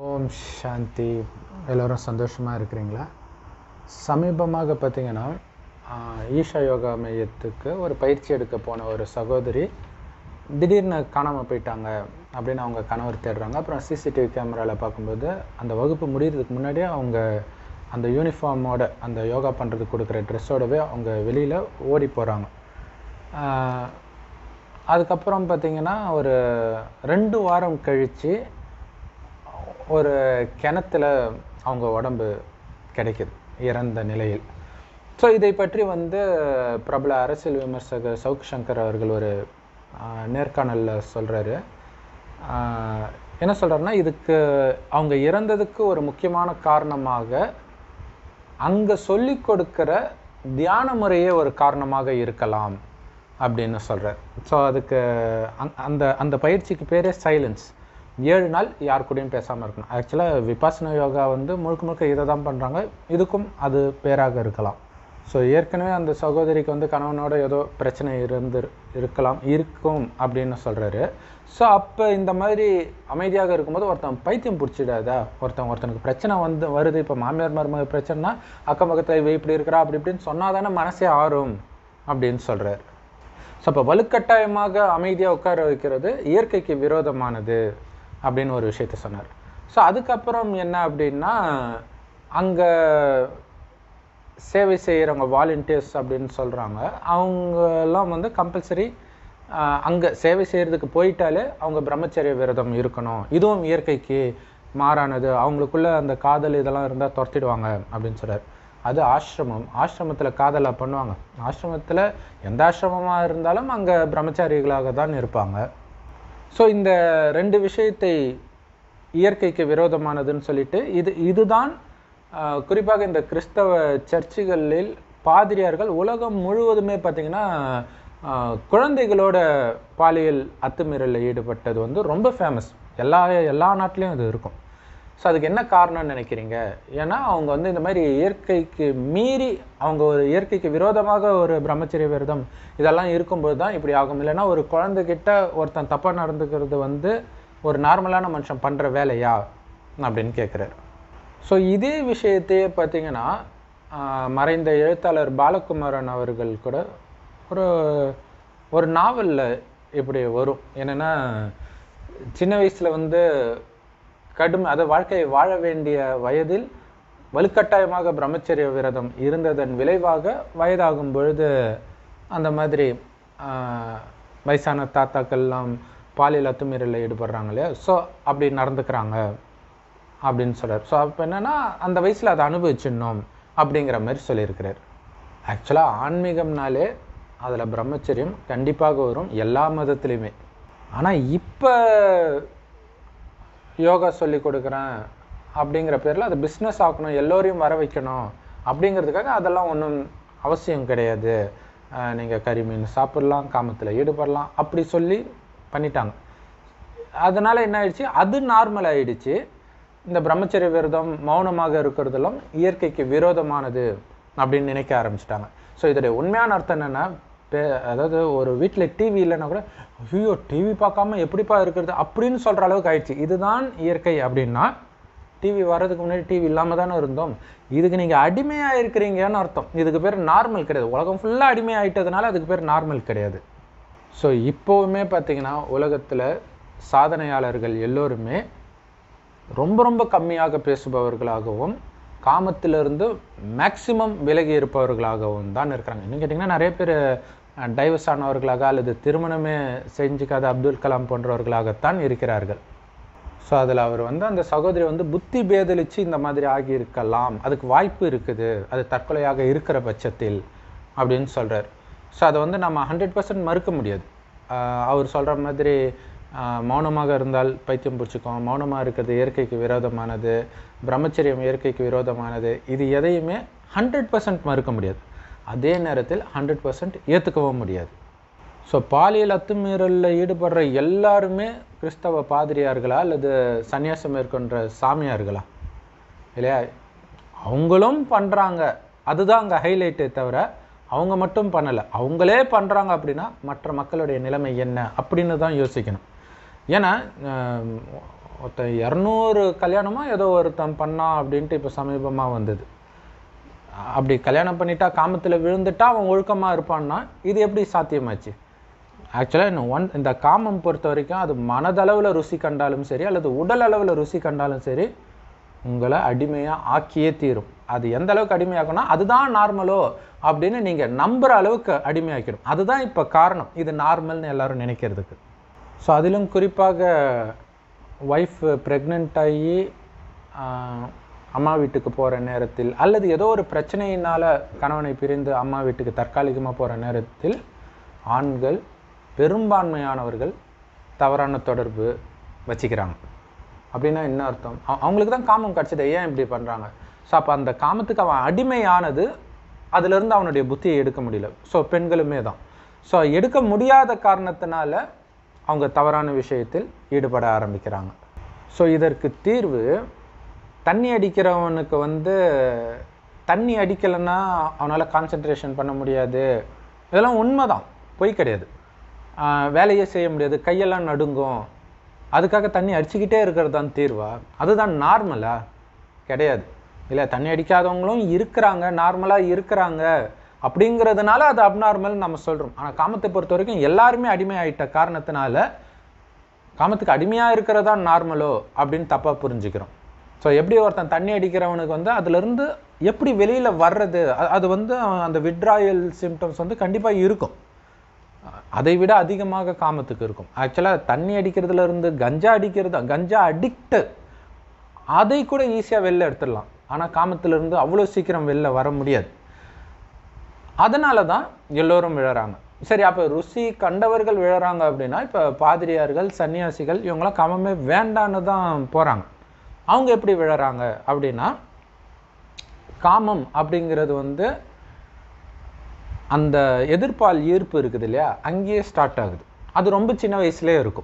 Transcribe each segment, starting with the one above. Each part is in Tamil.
ஓம் சாந்தி எல்லோரும் சந்தோஷமாக இருக்கிறீங்களா சமீபமாக பார்த்தீங்கன்னா ஆஹ், ஈஷா யோகா மையத்துக்கு ஒரு பயிற்சி எடுக்க போன ஒரு சகோதரி திடீர்னு காணாமல் போயிட்டாங்க அப்படின்னு அவங்க கணவர் தேடுறாங்க அப்புறம் சிசிடிவி கேமராவில் பார்க்கும்போது அந்த வகுப்பு முடியறதுக்கு முன்னாடியே அவங்க அந்த யூனிஃபார்மோட அந்த யோகா பண்ணுறதுக்கு கொடுக்குற ட்ரெஸ்ஸோடவே அவங்க வெளியில் ஓடி போகிறாங்க அதுக்கப்புறம் பார்த்தீங்கன்னா ஒரு ரெண்டு வாரம் கழித்து ஒரு கிணத்துல அவங்க உடம்பு கிடைக்குது இறந்த நிலையில் ஸோ இதை பற்றி வந்து பிரபல அரசியல் விமர்சகர் சவுக் சங்கர் அவர்கள் ஒரு ஆஹ், நேர்காணல்ல சொல்கிறாரு என்ன சொல்கிறாருன்னா இதுக்கு அவங்க இறந்ததுக்கு ஒரு முக்கியமான காரணமாக அங்கே சொல்லி கொடுக்கிற தியான முறையே ஒரு காரணமாக இருக்கலாம் அப்படின்னு சொல்கிறார் ஸோ அதுக்கு அந் அந்த அந்த பயிற்சிக்கு பேரே சைலன்ஸ் ஏழு நாள் யார் கூடயும் பேசாமல் இருக்கணும் ஆக்சுவலாக விபாசன யோகா வந்து முழுக்க முழுக்க இதை தான் பண்ணுறாங்க இதுக்கும் அது பேராக இருக்கலாம் ஸோ ஏற்கனவே அந்த சகோதரிக்கு வந்து கணவனோட ஏதோ பிரச்சனை இருந்து இருக்கலாம் இருக்கும் அப்படின்னு சொல்கிறாரு ஸோ அப்போ இந்த மாதிரி அமைதியாக இருக்கும்போது ஒருத்தன் பைத்தியம் பிடிச்சிடாதா ஒருத்தன் ஒருத்தனுக்கு பிரச்சனை வந்து வருது இப்போ மாமியார் மருமக பிரச்சனைனா அக்கம் பக்கத்தில் இவ இப்படி இருக்கிறா அப்படி இப்படின்னு சொன்னால் தானே மனசே ஆறும் அப்படின்னு சொல்கிறார் ஸோ அப்போ வலுக்கட்டாயமாக அமைதியாக உட்கார வைக்கிறது இயற்கைக்கு விரோதமானது அப்படின்னு ஒரு விஷயத்த சொன்னார் ஸோ அதுக்கப்புறம் என்ன அப்படின்னா அங்கே சேவை செய்கிறவங்க வாலண்டியர்ஸ் அப்படின்னு சொல்கிறாங்க அவங்கெல்லாம் வந்து கம்பல்சரி அங்கே சேவை செய்கிறதுக்கு போயிட்டாலே அவங்க பிரம்மச்சரிய விரதம் இருக்கணும் இதுவும் இயற்கைக்கு மாறானது அவங்களுக்குள்ள அந்த காதல் இதெல்லாம் இருந்தால் துரத்திடுவாங்க அப்படின்னு சொல்கிறார் அது ஆசிரமம் ஆசிரமத்தில் காதலாக பண்ணுவாங்க ஆசிரமத்தில் எந்த ஆசிரமமாக இருந்தாலும் அங்கே பிரம்மச்சாரிகளாக தான் இருப்பாங்க ஸோ இந்த ரெண்டு விஷயத்தை இயற்கைக்கு விரோதமானதுன்னு சொல்லிட்டு இது இதுதான் ஆஹ், குறிப்பாக இந்த கிறிஸ்தவ சர்ச்சுகளில் பாதிரியார்கள் உலகம் முழுவதுமே பார்த்திங்கன்னா ஆஹ், குழந்தைகளோட பாலியல் அத்துமீறலில் ஈடுபட்டது வந்து ரொம்ப ஃபேமஸ் எல்லா எல்லா நாட்டிலையும் அது இருக்கும் ஸோ அதுக்கு என்ன காரணம்னு நினைக்கிறீங்க ஏன்னா அவங்க வந்து இந்த மாதிரி இயற்கைக்கு மீறி அவங்க ஒரு இயற்கைக்கு விரோதமாக ஒரு பிரம்மச்சரிய விரதம் இதெல்லாம் இருக்கும்போது தான் இப்படி ஆகும் இல்லைன்னா ஒரு குழந்தைகிட்ட ஒருத்தன் தப்பாக நடந்துக்கிறது வந்து ஒரு நார்மலான மனுஷன் பண்ணுற வேலையா அப்படின்னு கேட்குறாரு ஸோ இதே விஷயத்தையே பார்த்தீங்கன்னா ஆஹ், மறைந்த எழுத்தாளர் பாலகுமாரன் அவர்கள் கூட ஒரு ஒரு நாவலில் இப்படி வரும் என்னென்னா சின்ன வயசில் வந்து கடும் அதை வாழ்க்கையை வாழ வேண்டிய வயதில் வலுக்கட்டாயமாக பிரம்மச்சரிய விரதம் இருந்ததன் விளைவாக வயதாகும் பொழுது அந்த மாதிரி ஆஹ், வயசான தாத்தாக்கள்லாம் பாலியல் அத்துமீறலில் ஈடுபடுறாங்க இல்லையா ஸோ அப்படி நடந்துக்கிறாங்க அப்படின்னு சொல்றார் ஸோ அப்போ என்னன்னா அந்த வயசில் அதை அனுபவிச்சிடணும் அப்படிங்கிற மாதிரி சொல்லியிருக்கிறார் ஆக்சுவலாக ஆன்மீகம்னாலே அதில் பிரம்மச்சரியம் கண்டிப்பாக வரும் எல்லா மதத்துலேயுமே ஆனால் இப்போ யோகா சொல்லி கொடுக்குறேன் அப்படிங்கிற பேரில் அதை பிஸ்னஸ் ஆக்கணும் எல்லோரையும் வர வைக்கணும் அப்படிங்கிறதுக்காக அதெல்லாம் ஒன்றும் அவசியம் கிடையாது நீங்கள் கறி மீன் சாப்பிடலாம் காமத்தில் ஈடுபடலாம் அப்படி சொல்லி பண்ணிட்டாங்க அதனால் என்ன ஆயிடுச்சு அது நார்மல் ஆயிடுச்சு இந்த பிரம்மச்சரிய விரதம் மௌனமாக இருக்கிறதெல்லாம் இயற்கைக்கு விரோதமானது அப்படின்னு நினைக்க ஆரம்பிச்சிட்டாங்க ஸோ இதோடைய உண்மையான அர்த்தம் என்னென்னா அதாவது ஒரு வீட்டில் டிவி இல்லைன்னா கூட ஐயோ டிவி பார்க்காம எப்படிப்பா இருக்கிறது அப்படின்னு சொல்கிற அளவுக்கு ஆயிடுச்சு இதுதான் இயற்கை அப்படின்னா டிவி வர்றதுக்கு முன்னாடி டிவி இல்லாமல் தானே இருந்தோம் இதுக்கு நீங்கள் அடிமையாக இருக்கிறீங்கன்னு அர்த்தம் இதுக்கு பேர் நார்மல் கிடையாது உலகம் ஃபுல்லாக அடிமை ஆயிட்டதுனால அதுக்கு பேர் நார்மல் கிடையாது ஸோ இப்போவுமே பார்த்தீங்கன்னா உலகத்தில் சாதனையாளர்கள் எல்லோருமே ரொம்ப ரொம்ப கம்மியாக பேசுபவர்களாகவும் காமத்திலிருந்து மேக்சிமம் விலகி இருப்பவர்களாகவும் தான் இருக்கிறாங்க இன்னும் கேட்டிங்கன்னா நிறைய பேர் டைவர்ஸ் ஆனவர்களாக அல்லது திருமணமே செஞ்சுக்காத அப்துல் கலாம் போன்றவர்களாகத்தான் இருக்கிறார்கள் ஸோ அதில் அவர் வந்து அந்த சகோதரி வந்து புத்தி பேதலிச்சு இந்த மாதிரி ஆகியிருக்கலாம் அதுக்கு வாய்ப்பு இருக்குது அது தற்கொலையாக இருக்கிற பட்சத்தில் அப்படின்னு சொல்கிறார் ஸோ அதை வந்து நம்ம ஹண்ட்ரட் பர்சன்ட் மறுக்க முடியாது ஆஹ் அவர் சொல்கிற மாதிரி ஆஹ் மௌனமாக இருந்தால் பைத்தியம் பிடிச்சிக்கும் மௌனமாக இருக்கிறது இயற்கைக்கு விரோதமானது பிரம்மச்சரியம் இயற்கைக்கு விரோதமானது இது எதையுமே ஹண்ட்ரட் பர்சன்ட் மறுக்க முடியாது அதே நேரத்தில் ஹண்ட்ரட் பர்சன்ட் ஏற்றுக்கவும் முடியாது ஸோ பாலியல் அத்துமீறலில் ஈடுபடுற எல்லாருமே கிறிஸ்தவ பாதிரியார்களா அல்லது சன்னியாசம் மேற்கொண்ட சாமியார்களா இல்லையா அவங்களும் பண்ணுறாங்க அதுதான் அங்கே ஹைலைட்டே தவிர அவங்க மட்டும் பண்ணலை அவங்களே பண்ணுறாங்க அப்படின்னா மற்ற மக்களுடைய நிலைமை என்ன அப்படின்னு தான் யோசிக்கணும் ஏன்னா ஆஹ், ஒருத்தன் இரநூறு கல்யாணமா ஏதோ ஒருத்தன் பண்ணான் அப்படின்ட்டு இப்போ சமீபமாக வந்தது அப்படி கல்யாணம் பண்ணிட்டா காமத்தில் விழுந்துட்டா அவன் ஒழுக்கமாக இருப்பான்னா இது எப்படி சாத்தியமாச்சு ஆக்சுவலாக இன்னும் ஒன் இந்த காமம் பொறுத்த வரைக்கும் அது மனதளவில் ருசி கண்டாலும் சரி அல்லது உடல் அளவில் ருசி கண்டாலும் சரி உங்களை அடிமையாக ஆக்கியே தீரும் அது எந்த அளவுக்கு அடிமையாக்கும்னா அதுதான் நார்மலோ அப்படின்னு நீங்கள் நம்புகிற அளவுக்கு அடிமையாக்கிடும் அதுதான் இப்போ காரணம் இது நார்மல்னு எல்லாரும் நினைக்கிறதுக்கு ஸோ அதிலும் குறிப்பாக ஒய்ஃப் ப்ரெக்னென்ட் ஆகி ஆஹ், அம்மா வீட்டுக்கு போகிற நேரத்தில் அல்லது ஏதோ ஒரு பிரச்சனையினால் கணவனை பிரிந்து அம்மா வீட்டுக்கு தற்காலிகமாக போகிற நேரத்தில் ஆண்கள் பெரும்பான்மையானவர்கள் தவறான தொடர்பு வச்சுக்கிறாங்க அப்படின்னா என்ன அர்த்தம் அவ- அவங்களுக்கு தான் காமம் கிடச்சது ஏன் இப்படி பண்ணுறாங்க ஸோ அப்போ அந்த காமத்துக்கு அவன் அடிமையானது அதிலிருந்து அவனுடைய புத்தியை எடுக்க முடியல ஸோ பெண்களுமே தான் ஸோ எடுக்க முடியாத காரணத்தினால அவங்க தவறான விஷயத்தில் ஈடுபட ஆரம்பிக்கிறாங்க ஸோ இதற்கு தீர்வு தண்ணி அடிக்கிறவனுக்கு வந்து தண்ணி அடிக்கலைன்னா அவனால் கான்சென்ட்ரேஷன் பண்ண முடியாது இதெல்லாம் உண்மைதான் பொய் கிடையாது ஆஹ் வேலையே செய்ய முடியாது கையெல்லாம் நடுங்கும் அதுக்காக தண்ணி அடிச்சுக்கிட்டே இருக்கிறது தான் தீர்வா அதுதான் நார்மலா கிடையாது இல்லை தண்ணி அடிக்காதவங்களும் இருக்கிறாங்க நார்மலாக இருக்கிறாங்க அப்படிங்கிறதுனால அது அப்நார்மல் நம்ம சொல்கிறோம் ஆனால் காமத்தை பொறுத்த வரைக்கும் எல்லாருமே அடிமை ஆயிட்ட காரணத்தினால காமத்துக்கு அடிமையாக இருக்கிறதா நார்மலோ அப்படின்னு தப்பாக புரிஞ்சுக்கிறோம் ஸோ எப்படி ஒருத்தன் தண்ணி அடிக்கிறவனுக்கு வந்து அதுலேருந்து எப்படி வெளியில் வர்றது அ- அது வந்து அவன் அந்த விட்ராயல் சிம்டம்ஸ் வந்து கண்டிப்பாக இருக்கும் அ- அதை விட அதிகமாக காமத்துக்கு இருக்கும் ஆக்சுவலாக தண்ணி அடிக்கிறதுல இருந்து கஞ்சா அடிக்கிறது கஞ்சா அடிக்ட் அதை கூட ஈஸியாக வெளில எடுத்துடலாம் ஆனால் காமத்திலிருந்து அவ்வளோ சீக்கிரம் வெளில வர முடியாது அதனால தான் எல்லோரும் விழறாங்க சரி அப்போ ருசி கண்டவர்கள் விழறாங்க அப்படின்னா இப்போ பாதிரியார்கள் சன்னியாசிகள் இவங்களாம் காமமே வேண்டான்னு தான் போகிறாங்க அவங்க எப்படி விழறாங்க அப்படின்னா காமம் அப்படிங்கிறது வந்து அந்த எதிர்ப்பால் ஈர்ப்பு இருக்குது இல்லையா அங்கேயே ஸ்டார்ட் ஆகுது அது ரொம்ப சின்ன வயசுலேயே இருக்கும்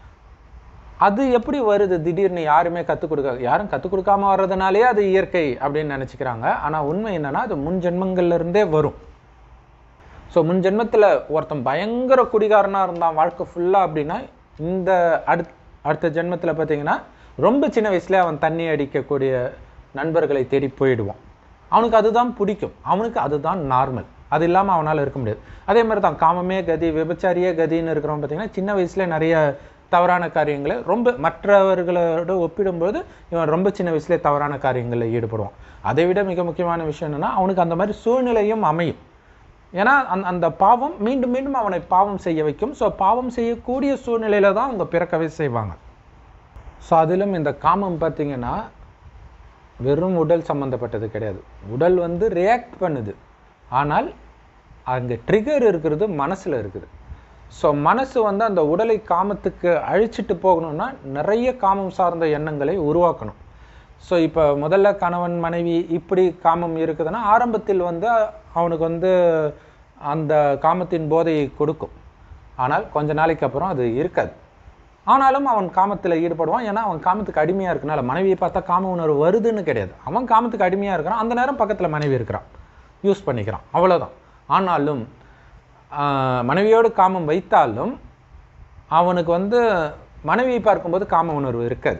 அது எப்படி வருது திடீர்னு யாருமே கற்றுக் கொடுக்க யாரும் கற்றுக் கொடுக்காம வர்றதுனாலே அது இயற்கை அப்படின்னு நினச்சிக்கிறாங்க ஆனால் உண்மை என்னன்னா அது முன் ஜென்மங்கள்ல இருந்தே வரும் ஸோ முன் ஜென்மத்தில் ஒருத்தன் பயங்கர குடிகாரனாக இருந்தான் வாழ்க்கை ஃபுல்லாக அப்படின்னா இந்த அடுத் அடுத்த ஜென்மத்தில் பார்த்தீங்கன்னா ரொம்ப சின்ன வயசுல அவன் தண்ணி அடிக்கக்கூடிய நண்பர்களை தேடி போயிடுவான் அவனுக்கு அதுதான் பிடிக்கும் அவனுக்கு அதுதான் நார்மல் அது இல்லாமல் அவனால் இருக்க முடியாது அதே மாதிரி தான் காமமே கதி விபச்சாரியே கதின்னு இருக்கிறவன் பார்த்தீங்கன்னா சின்ன வயசுல நிறைய தவறான காரியங்களை ரொம்ப மற்றவர்களோட ஒப்பிடும்போது இவன் ரொம்ப சின்ன வயசுலேயே தவறான காரியங்களில் ஈடுபடுவான் அதை விட மிக முக்கியமான விஷயம் என்னன்னா அவனுக்கு அந்த மாதிரி சூழ்நிலையும் அமையும் ஏன்னா அந்த அந்த பாவம் மீண்டும் மீண்டும் அவனை பாவம் செய்ய வைக்கும் ஸோ பாவம் செய்யக்கூடிய சூழ்நிலையில தான் அவங்க பிறக்கவே செய்வாங்க ஸோ அதிலும் இந்த காமம் பார்த்தீங்கன்னா வெறும் உடல் சம்மந்தப்பட்டது கிடையாது உடல் வந்து ரியாக்ட் பண்ணுது ஆனால் அங்கே ட்ரிகர் இருக்கிறது மனசில் இருக்குது ஸோ மனசு வந்து அந்த உடலை காமத்துக்கு அழிச்சிட்டு போகணும்னா நிறைய காமம் சார்ந்த எண்ணங்களை உருவாக்கணும் ஸோ இப்போ முதல்ல கணவன் மனைவி இப்படி காமம் இருக்குதுன்னா ஆரம்பத்தில் வந்து அவனுக்கு வந்து அந்த காமத்தின் போதையை கொடுக்கும் ஆனால் கொஞ்ச நாளைக்கு அப்புறம் அது இருக்காது ஆனாலும் அவன் காமத்தில் ஈடுபடுவான் ஏன்னா அவன் காமத்துக்கு அடிமையாக இருக்கனால மனைவியை பார்த்தா காம உணர்வு வருதுன்னு கிடையாது அவன் காமத்துக்கு அடிமையாக இருக்கிறான் அந்த நேரம் பக்கத்தில் மனைவி இருக்கிறான் யூஸ் பண்ணிக்கிறான் அவ்வளவுதான் ஆனாலும் ஆஹ், மனைவியோடு காமம் வைத்தாலும் அவனுக்கு வந்து மனைவியை பார்க்கும்போது காம உணர்வு இருக்காது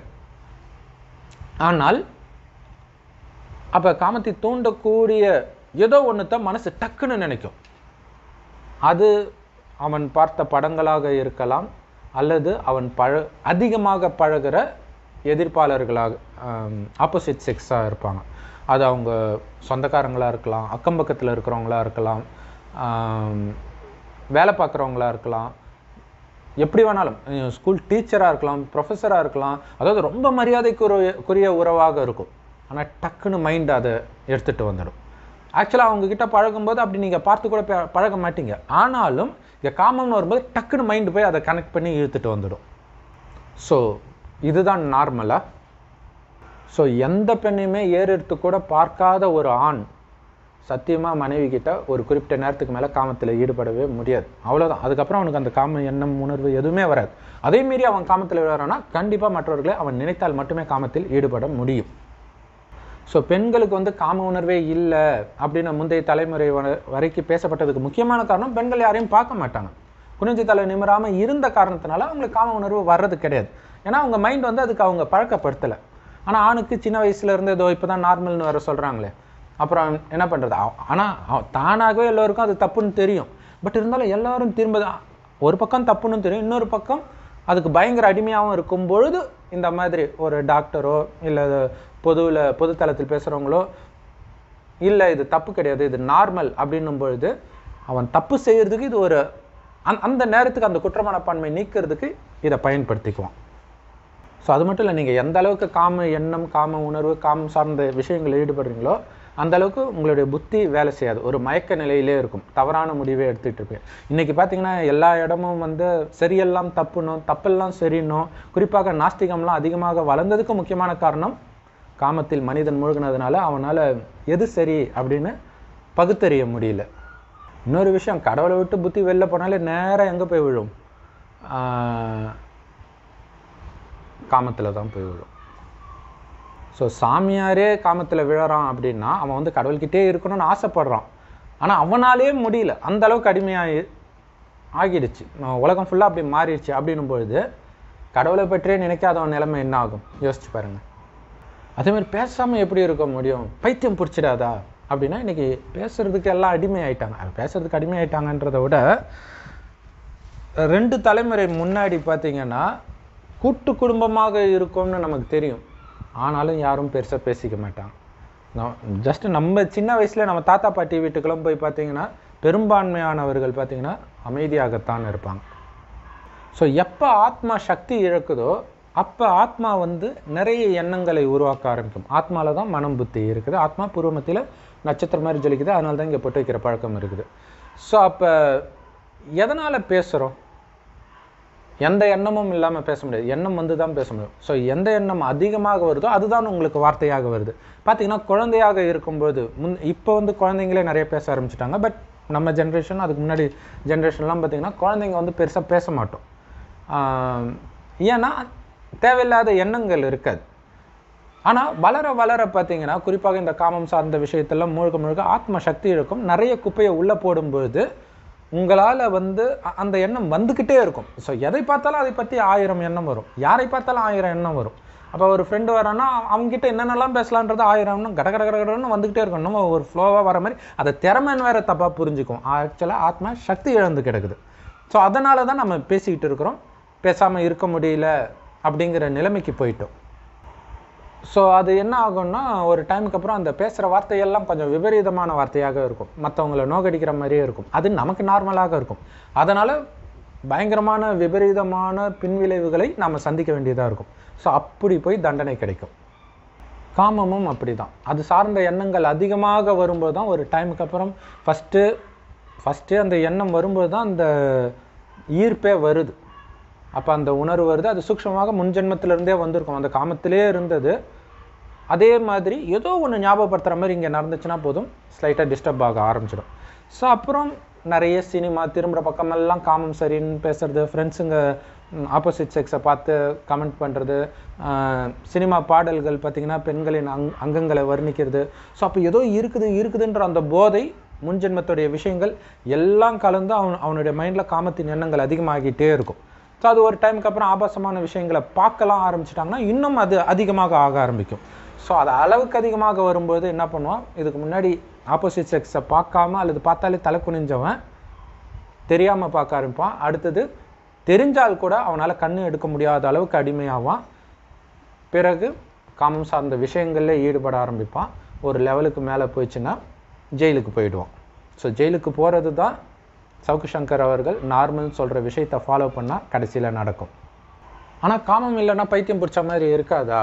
ஆனால் அப்ப காமத்தை தூண்டக்கூடிய ஏதோ ஒன்று மனசு டக்குன்னு நினைக்கும் அது அவன் பார்த்த படங்களாக இருக்கலாம் அல்லது அவன் பழ அதிகமாக பழகுற எதிர்ப்பாளர்களாக ஆப்போசிட் செக்ஸாக இருப்பாங்க அது அவங்க சொந்தக்காரங்களா இருக்கலாம் அக்கம் பக்கத்தில் இருக்கிறவங்களா இருக்கலாம் ஆம், வேலை பார்க்குறவங்களா இருக்கலாம் எப்படி வேணாலும் ஸ்கூல் டீச்சராக இருக்கலாம் ப்ரொஃபஸராக இருக்கலாம் அதாவது ரொம்ப மரியாதைக்குரிய குறிய உறவாக இருக்கும் ஆனால் டக்குன்னு மைண்ட் அதை எடுத்துகிட்டு வந்துடும் ஆக்சுவலாக அவங்க கிட்ட பழகும்போது அப்படி நீங்கள் பார்த்து கூட ப- பழக மாட்டீங்க ஆனாலும் இங்கே காமம்னு வரும்போது டக்குன்னு மைண்டு போய் அதை கனெக்ட் பண்ணி இழுத்துட்டு வந்துடும் ஸோ இதுதான் நார்மலா ஸோ எந்த பெண்ணையுமே ஏறெடுத்து கூட பார்க்காத ஒரு ஆண் சத்தியமா மனைவி கிட்ட ஒரு குறிப்பிட்ட நேரத்துக்கு மேல காமத்துல ஈடுபடவே முடியாது அவ்வளவுதான் அதுக்கப்புறம் அவனுக்கு அந்த காம எண்ணம் உணர்வு எதுவுமே வராது அதே மீறி அவன் காமத்தில் விழுறானா கண்டிப்பா மற்றவர்களை அவன் நினைத்தால் மட்டுமே காமத்தில் ஈடுபட முடியும் ஸோ பெண்களுக்கு வந்து காம உணர்வே இல்லை அப்படின்னு முந்தைய தலைமுறை வர- வரைக்கும் பேசப்பட்டதுக்கு முக்கியமான காரணம் பெண்கள் யாரையும் பார்க்க மாட்டாங்க குனிஞ்சு தலை நிமிராம இருந்த காரணத்தினால அவங்களுக்கு காம உணர்வு வர்றது கிடையாது ஏன்னா அவங்க மைண்ட் வந்து அதுக்கு அவங்க பழக்கப்படுத்தலை ஆனால் ஆணுக்கு சின்ன வயசுல இருந்து ஏதோ இப்போ தான் நார்மல்னு வேற சொல்கிறாங்களே அப்புறம் என்ன பண்ணுறது ஆனால் தானாகவே எல்லோருக்கும் அது தப்புன்னு தெரியும் பட் இருந்தாலும் எல்லாரும் திரும்ப தான் ஒரு பக்கம் தப்புன்னு தெரியும் இன்னொரு பக்கம் அதுக்கு பயங்கர அடிமையாகவும் இருக்கும் பொழுது இந்த மாதிரி ஒரு டாக்டரோ இல்லை பொதுவில் பொதுத்தளத்தில் பேசுகிறவங்களோ இல்லை இது தப்பு கிடையாது இது நார்மல் அப்படின்னும் பொழுது அவன் தப்பு செய்யறதுக்கு இது ஒரு அந் அந்த நேரத்துக்கு அந்த குற்ற மனப்பான்மை நீக்கிறதுக்கு இதை பயன்படுத்திக்குவான் ஸோ அது மட்டும் இல்லை நீங்கள் எந்த அளவுக்கு காம எண்ணம் காம உணர்வு காமம் சார்ந்த விஷயங்களில் ஈடுபடுறீங்களோ அந்த அளவுக்கு உங்களுடைய புத்தி வேலை செய்யாது ஒரு மயக்க நிலையிலே இருக்கும் தவறான முடிவே எடுத்துகிட்டு இருப்பீங்க இன்றைக்கி பார்த்தீங்கன்னா எல்லா இடமும் வந்து சரியெல்லாம் தப்புனும் தப்பெல்லாம் சரின்னும் குறிப்பாக நாஸ்திகம்லாம் அதிகமாக வளர்ந்ததுக்கு முக்கியமான காரணம் காமத்தில் மனிதன் மூழ்கினதுனால அவனால் எது சரி அப்படின்னு பகுத்தறிய முடியல இன்னொரு விஷயம் கடவுளை விட்டு புத்தி வெளில போனாலே நேராக எங்கே போய் விழும் காமத்தில் தான் போய் விழும் ஸோ சாமியாரே காமத்தில் விழறான் அப்படின்னா அவன் வந்து கடவுள்கிட்டே இருக்கணும்னு ஆசைப்படுறான் ஆனால் அவனாலே முடியல அந்த அளவுக்கு அடிமையாகி ஆகிடுச்சு நம்ம உலகம் ஃபுல்லாக அப்படி மாறிடுச்சு அப்படின்னும் பொழுது கடவுளை பற்றியே நினைக்காதவன் நிலைமை என்ன ஆகும் யோசிச்சு பாருங்க அதே மாதிரி பேசாமல் எப்படி இருக்க முடியும் பைத்தியம் பிடிச்சிடாதா அப்படின்னா இன்னைக்கு பேசுறதுக்கு எல்லாம் அடிமை ஆயிட்டாங்க அது பேசுறதுக்கு அடிமை ஆயிட்டாங்கன்றதை விட ரெண்டு தலைமுறை முன்னாடி பார்த்தீங்கன்னா கூட்டு குடும்பமாக இருக்கும்னு நமக்கு தெரியும் ஆனாலும் யாரும் பெருசாக பேசிக்க மாட்டாங்க ஜஸ்ட் நம்ம சின்ன வயசுல நம்ம தாத்தா பாட்டி வீட்டுக்கெல்லாம் போய் பார்த்தீங்கன்னா பெரும்பான்மையானவர்கள் பார்த்தீங்கன்னா அமைதியாகத்தான் இருப்பாங்க ஸோ எப்போ ஆத்மா சக்தி இழக்குதோ அப்போ ஆத்மா வந்து நிறைய எண்ணங்களை உருவாக்க ஆரம்பிக்கும் ஆத்மாவில் தான் மனம் புத்தி இருக்குது ஆத்மா பூர்வமத்தியில் நட்சத்திரம் மாதிரி ஜொலிக்குது அதனால தான் இங்கே பொட்டு வைக்கிற பழக்கம் இருக்குது ஸோ அப்போ எதனால் பேசுகிறோம் எந்த எண்ணமும் இல்லாமல் பேச முடியாது எண்ணம் வந்து தான் பேச முடியும் ஸோ எந்த எண்ணம் அதிகமாக வருதோ அதுதான் உங்களுக்கு வார்த்தையாக வருது பார்த்தீங்கன்னா குழந்தையாக இருக்கும்போது முன் இப்போ வந்து குழந்தைங்களே நிறைய பேச ஆரம்பிச்சிட்டாங்க பட் நம்ம ஜென்ரேஷன் அதுக்கு முன்னாடி ஜென்ரேஷன்லாம் பார்த்தீங்கன்னா குழந்தைங்க வந்து பெருசாக பேச மாட்டோம் ஆஹ் ஏன்னா தேவையில்லாத எண்ணங்கள் இருக்காது ஆனால் வளர வளர பார்த்தீங்கன்னா குறிப்பாக இந்த காமம் சார்ந்த விஷயத்தெல்லாம் முழுக்க முழுக்க ஆத்ம சக்தி இருக்கும் நிறைய குப்பையை உள்ளே போடும்பொழுது உங்களால் வந்து அ- அந்த எண்ணம் வந்துக்கிட்டே இருக்கும் ஸோ எதை பார்த்தாலும் அதை பற்றி ஆயிரம் எண்ணம் வரும் யாரை பார்த்தாலும் ஆயிரம் எண்ணம் வரும் அப்போ ஒரு ஃப்ரெண்டு வரான்னா அவங்ககிட்ட என்னென்னலாம் பேசலான்றது ஆயிரம் எண்ணம் கட கட கட கடன்னு வந்துக்கிட்டே இருக்கும் நம்ம ஒரு ஃப்ளோவாக வர மாதிரி அதை திறமைன்னு வேற தப்பாக புரிஞ்சுக்கும் ஆக்சுவலாக ஆத்மா சக்தி இழந்து கிடக்குது ஸோ அதனால தான் நம்ம பேசிக்கிட்டு இருக்கிறோம் பேசாமல் இருக்க முடியல அப்படிங்கிற நிலைமைக்கு போயிட்டோம் ஸோ அது என்ன ஆகும்னா ஒரு டைமுக்கு அப்புறம் அந்த பேசுகிற வார்த்தையெல்லாம் கொஞ்சம் விபரீதமான வார்த்தையாக இருக்கும் மற்றவங்கள நோகடிக்கிற மாதிரியே இருக்கும் அது நமக்கு நார்மலாக இருக்கும் அதனால் பயங்கரமான விபரீதமான பின்விளைவுகளை நாம் சந்திக்க வேண்டியதாக இருக்கும் ஸோ அப்படி போய் தண்டனை கிடைக்கும் காமமும் அப்படிதான் அது சார்ந்த எண்ணங்கள் அதிகமாக வரும்போது தான் ஒரு டைமுக்கு அப்புறம் ஃபஸ்ட்டு ஃபஸ்ட்டு அந்த எண்ணம் வரும்போது தான் அந்த ஈர்ப்பே வருது அப்போ அந்த உணர்வு வருது அது சூக்ஷ்மமாக முன்ஜென்மத்திலிருந்தே வந்திருக்கும் அந்த காமத்திலே இருந்தது அதே மாதிரி ஏதோ ஒன்று ஞாபகப்படுத்துகிற மாதிரி இங்கே நடந்துச்சுன்னா போதும் ஸ்லைட்டாக டிஸ்டர்ப் ஆக ஆரம்பிச்சிடும் ஸோ அப்புறம் நிறைய சினிமா திரும்புகிற பக்கமெல்லாம் காமம் சரின்னு பேசுறது ஃப்ரெண்ட்ஸுங்க ஆப்போசிட் செக்ஸை பார்த்து கமெண்ட் பண்ணுறது சினிமா பாடல்கள் பார்த்திங்கன்னா பெண்களின் அங் அங்கங்களை வர்ணிக்கிறது ஸோ அப்போ ஏதோ இருக்குது இருக்குதுன்ற அந்த போதை முன்ஜென்மத்துடைய விஷயங்கள் எல்லாம் கலந்து அவன் அவனுடைய மைண்டில் காமத்தின் எண்ணங்கள் அதிகமாகிட்டே இருக்கும் ஸோ அது ஒரு டைமுக்கு அப்புறம் ஆபாசமான விஷயங்களை பார்க்கலாம் ஆரம்பிச்சிட்டாங்கன்னா இன்னும் அது அதிகமாக ஆக ஆரம்பிக்கும் ஸோ அது அளவுக்கு அதிகமாக வரும்போது என்ன பண்ணுவான் இதுக்கு முன்னாடி ஆப்போசிட் செக்ஸை பார்க்காம அல்லது பார்த்தாலே தலை குனிஞ்சவன் தெரியாமல் பார்க்க ஆரம்பிப்பான் அடுத்தது தெரிஞ்சால் கூட அவனால் கண்ணு எடுக்க முடியாத அளவுக்கு அடிமையாவான் பிறகு காமம் சார்ந்த விஷயங்களில் ஈடுபட ஆரம்பிப்பான் ஒரு லெவலுக்கு மேலே போயிடுச்சுன்னா ஜெயிலுக்கு போயிடுவான் ஸோ ஜெயிலுக்கு போகிறது தான் சவுக்கு சங்கர் அவர்கள் நார்மல்னு சொல்கிற விஷயத்தை ஃபாலோ பண்ணால் கடைசியில் நடக்கும் ஆனால் காமம் இல்லைன்னா பைத்தியம் பிடிச்ச மாதிரி இருக்காதா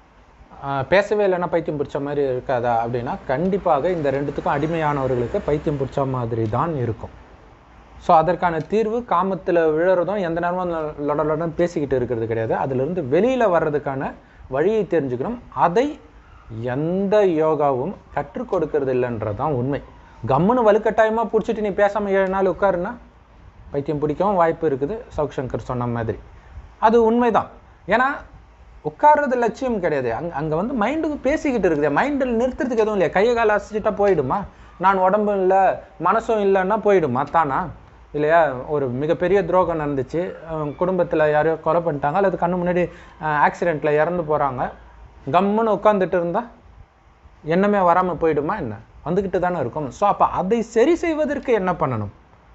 ஆஹ் பேசவே இல்லைன்னா பைத்தியம் பிடிச்ச மாதிரி இருக்காதா அப்படின்னா கண்டிப்பாக இந்த ரெண்டுத்துக்கும் அடிமையானவர்களுக்கு பைத்தியம் பிடிச்ச மாதிரி தான் இருக்கும் ஸோ அதற்கான தீர்வு காமத்தில் விழுறதும் எந்த நேரமும் லொட லொடன்னு பேசிக்கிட்டு இருக்கிறது கிடையாது அதிலிருந்து வெளியில் வர்றதுக்கான வழியை தெரிஞ்சுக்கணும் அதை எந்த யோகாவும் கற்றுக் கொடுக்கறது இல்லைன்றது தான் உண்மை கம்முன்னு வலுக்கட்டாயமாக பிடிச்சிட்டு நீ பேசாமல் ஏழு நாள் உட்காருன்னா பைத்தியம் பிடிக்கவும் வாய்ப்பு இருக்குது சவுக் சங்கர் சொன்ன மாதிரி அது உண்மைதான் ஏன்னா உட்கார்றது லட்சியம் கிடையாது அங்க அங்க வந்து மைண்டுக்கு பேசிக்கிட்டு இருக்குது மைண்டில் நிறுத்துறதுக்கு எதுவும் இல்லையா கையை கால அசைச்சிட்டா போயிடுமா நான் உடம்பும் இல்லை மனசும் இல்லைன்னா போயிடுமா தானா இல்லையா ஒரு மிகப்பெரிய துரோகம் நடந்துச்சு குடும்பத்தில் யாரையோ கொலை பண்ணிட்டாங்க அல்லது கண்ணு முன்னாடி ஆக்சிடெண்ட்டில் இறந்து போகிறாங்க கம்முன்னு உட்காந்துட்டு இருந்தா எண்ணமே வராமல் போயிடுமா என்ன வந்துக்கிட்டு தானே இருக்கும் ஸோ அப்போ அதை சரி செய்வதற்கு என்ன பண்ணணும்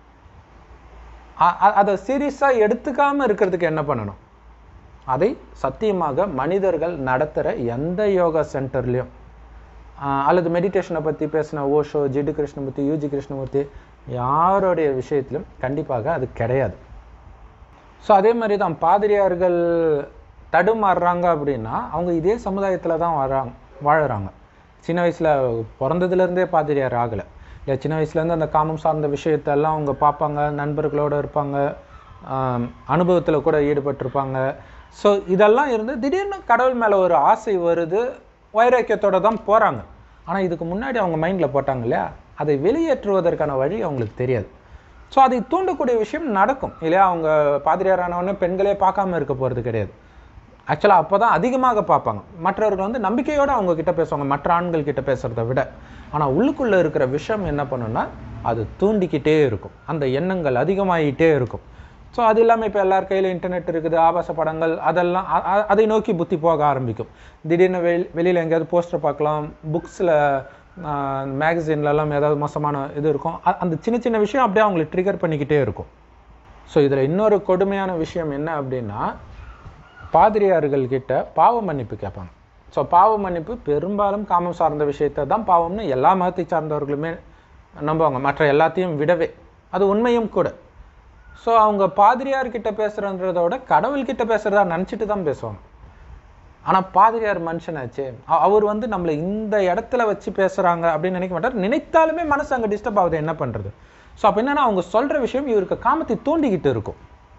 அ- அ- அதை சீரியஸாக எடுத்துக்காம இருக்கிறதுக்கு என்ன பண்ணணும் அதை சத்தியமாக மனிதர்கள் நடத்துகிற எந்த யோகா சென்டர்லேயும் அல்லது மெடிடேஷனை பற்றி பேசின ஓஷோ ஜிடு கிருஷ்ணமூர்த்தி யூஜி கிருஷ்ணமூர்த்தி யாருடைய விஷயத்திலும் கண்டிப்பாக அது கிடையாது ஸோ அதே மாதிரி தான் பாதிரியார்கள் தடுமாறுறாங்க அப்படின்னா அவங்க இதே சமுதாயத்தில் தான் வராங்க வாழுறாங்க சின்ன வயசில் பிறந்ததுலேருந்தே பாதிரியார் ஆகலை இல்லை சின்ன வயசுலேருந்து அந்த காமம் சார்ந்த விஷயத்தெல்லாம் அவங்க பார்ப்பாங்க நண்பர்களோடு இருப்பாங்க அனுபவத்தில் கூட ஈடுபட்டிருப்பாங்க ஸோ இதெல்லாம் இருந்து திடீர்னு கடவுள் மேலே ஒரு ஆசை வருது வைராக்கியத்தோட தான் போகிறாங்க ஆனால் இதுக்கு முன்னாடி அவங்க மைண்டில் போட்டாங்க இல்லையா அதை வெளியேற்றுவதற்கான வழி அவங்களுக்கு தெரியாது ஸோ அதை தூண்டக்கூடிய விஷயம் நடக்கும் இல்லையா அவங்க பாதிரியாரானவொடனே பெண்களே பார்க்காம இருக்க போகிறது கிடையாது ஆக்சுவலாக அப்போ தான் அதிகமாக பார்ப்பாங்க மற்றவர்கள் வந்து நம்பிக்கையோடு அவங்க கிட்ட பேசுவாங்க மற்ற ஆண்கள் கிட்ட பேசுகிறத விட ஆனால் உள்ளுக்குள்ளே இருக்கிற விஷயம் என்ன பண்ணுன்னா அது தூண்டிக்கிட்டே இருக்கும் அந்த எண்ணங்கள் அதிகமாகிட்டே இருக்கும் ஸோ அது இல்லாமல் இப்போ எல்லார் கையில் இன்டர்நெட் இருக்குது ஆபாச படங்கள் அதெல்லாம் அ- அ- அதை நோக்கி புத்தி போக ஆரம்பிக்கும் திடீர்னு வெளி வெளியில் எங்கேயாவது போஸ்டர் பார்க்கலாம் புக்ஸில் மேகசின்லலாம் ஏதாவது மோசமான இது இருக்கும் அ- அந்த சின்ன சின்ன விஷயம் அப்படியே அவங்களை ட்ரிகர் பண்ணிக்கிட்டே இருக்கும் ஸோ இதில் இன்னொரு கொடுமையான விஷயம் என்ன அப்படின்னா பாதிரியார்கள் கிட்ட பாவ மன்னிப்பு கேட்பாங்க ஸோ பாவ மன்னிப்பு பெரும்பாலும் காமம் சார்ந்த விஷயத்தை தான் பாவம்னு எல்லா மதத்தை சார்ந்தவர்களுமே நம்புவாங்க மற்ற எல்லாத்தையும் விடவே அது உண்மையும் கூட ஸோ அவங்க பாதிரியார்கிட்ட பேசுகிறன்றத விட கடவுள்கிட்ட பேசுகிறதா நினச்சிட்டு தான் பேசுவாங்க ஆனால் பாதிரியார் மனுஷனாச்சே அ- அவர் வந்து நம்மளை இந்த இடத்துல வச்சு பேசுகிறாங்க அப்படின்னு நினைக்க மாட்டார் நினைத்தாலுமே மனசு அங்கே டிஸ்டர்ப் ஆகுது என்ன பண்ணுறது ஸோ அப்போ என்னன்னா அவங்க சொல்கிற விஷயம் இவருக்கு காமத்தை தூண்டிக்கிட்டு இருக்கும்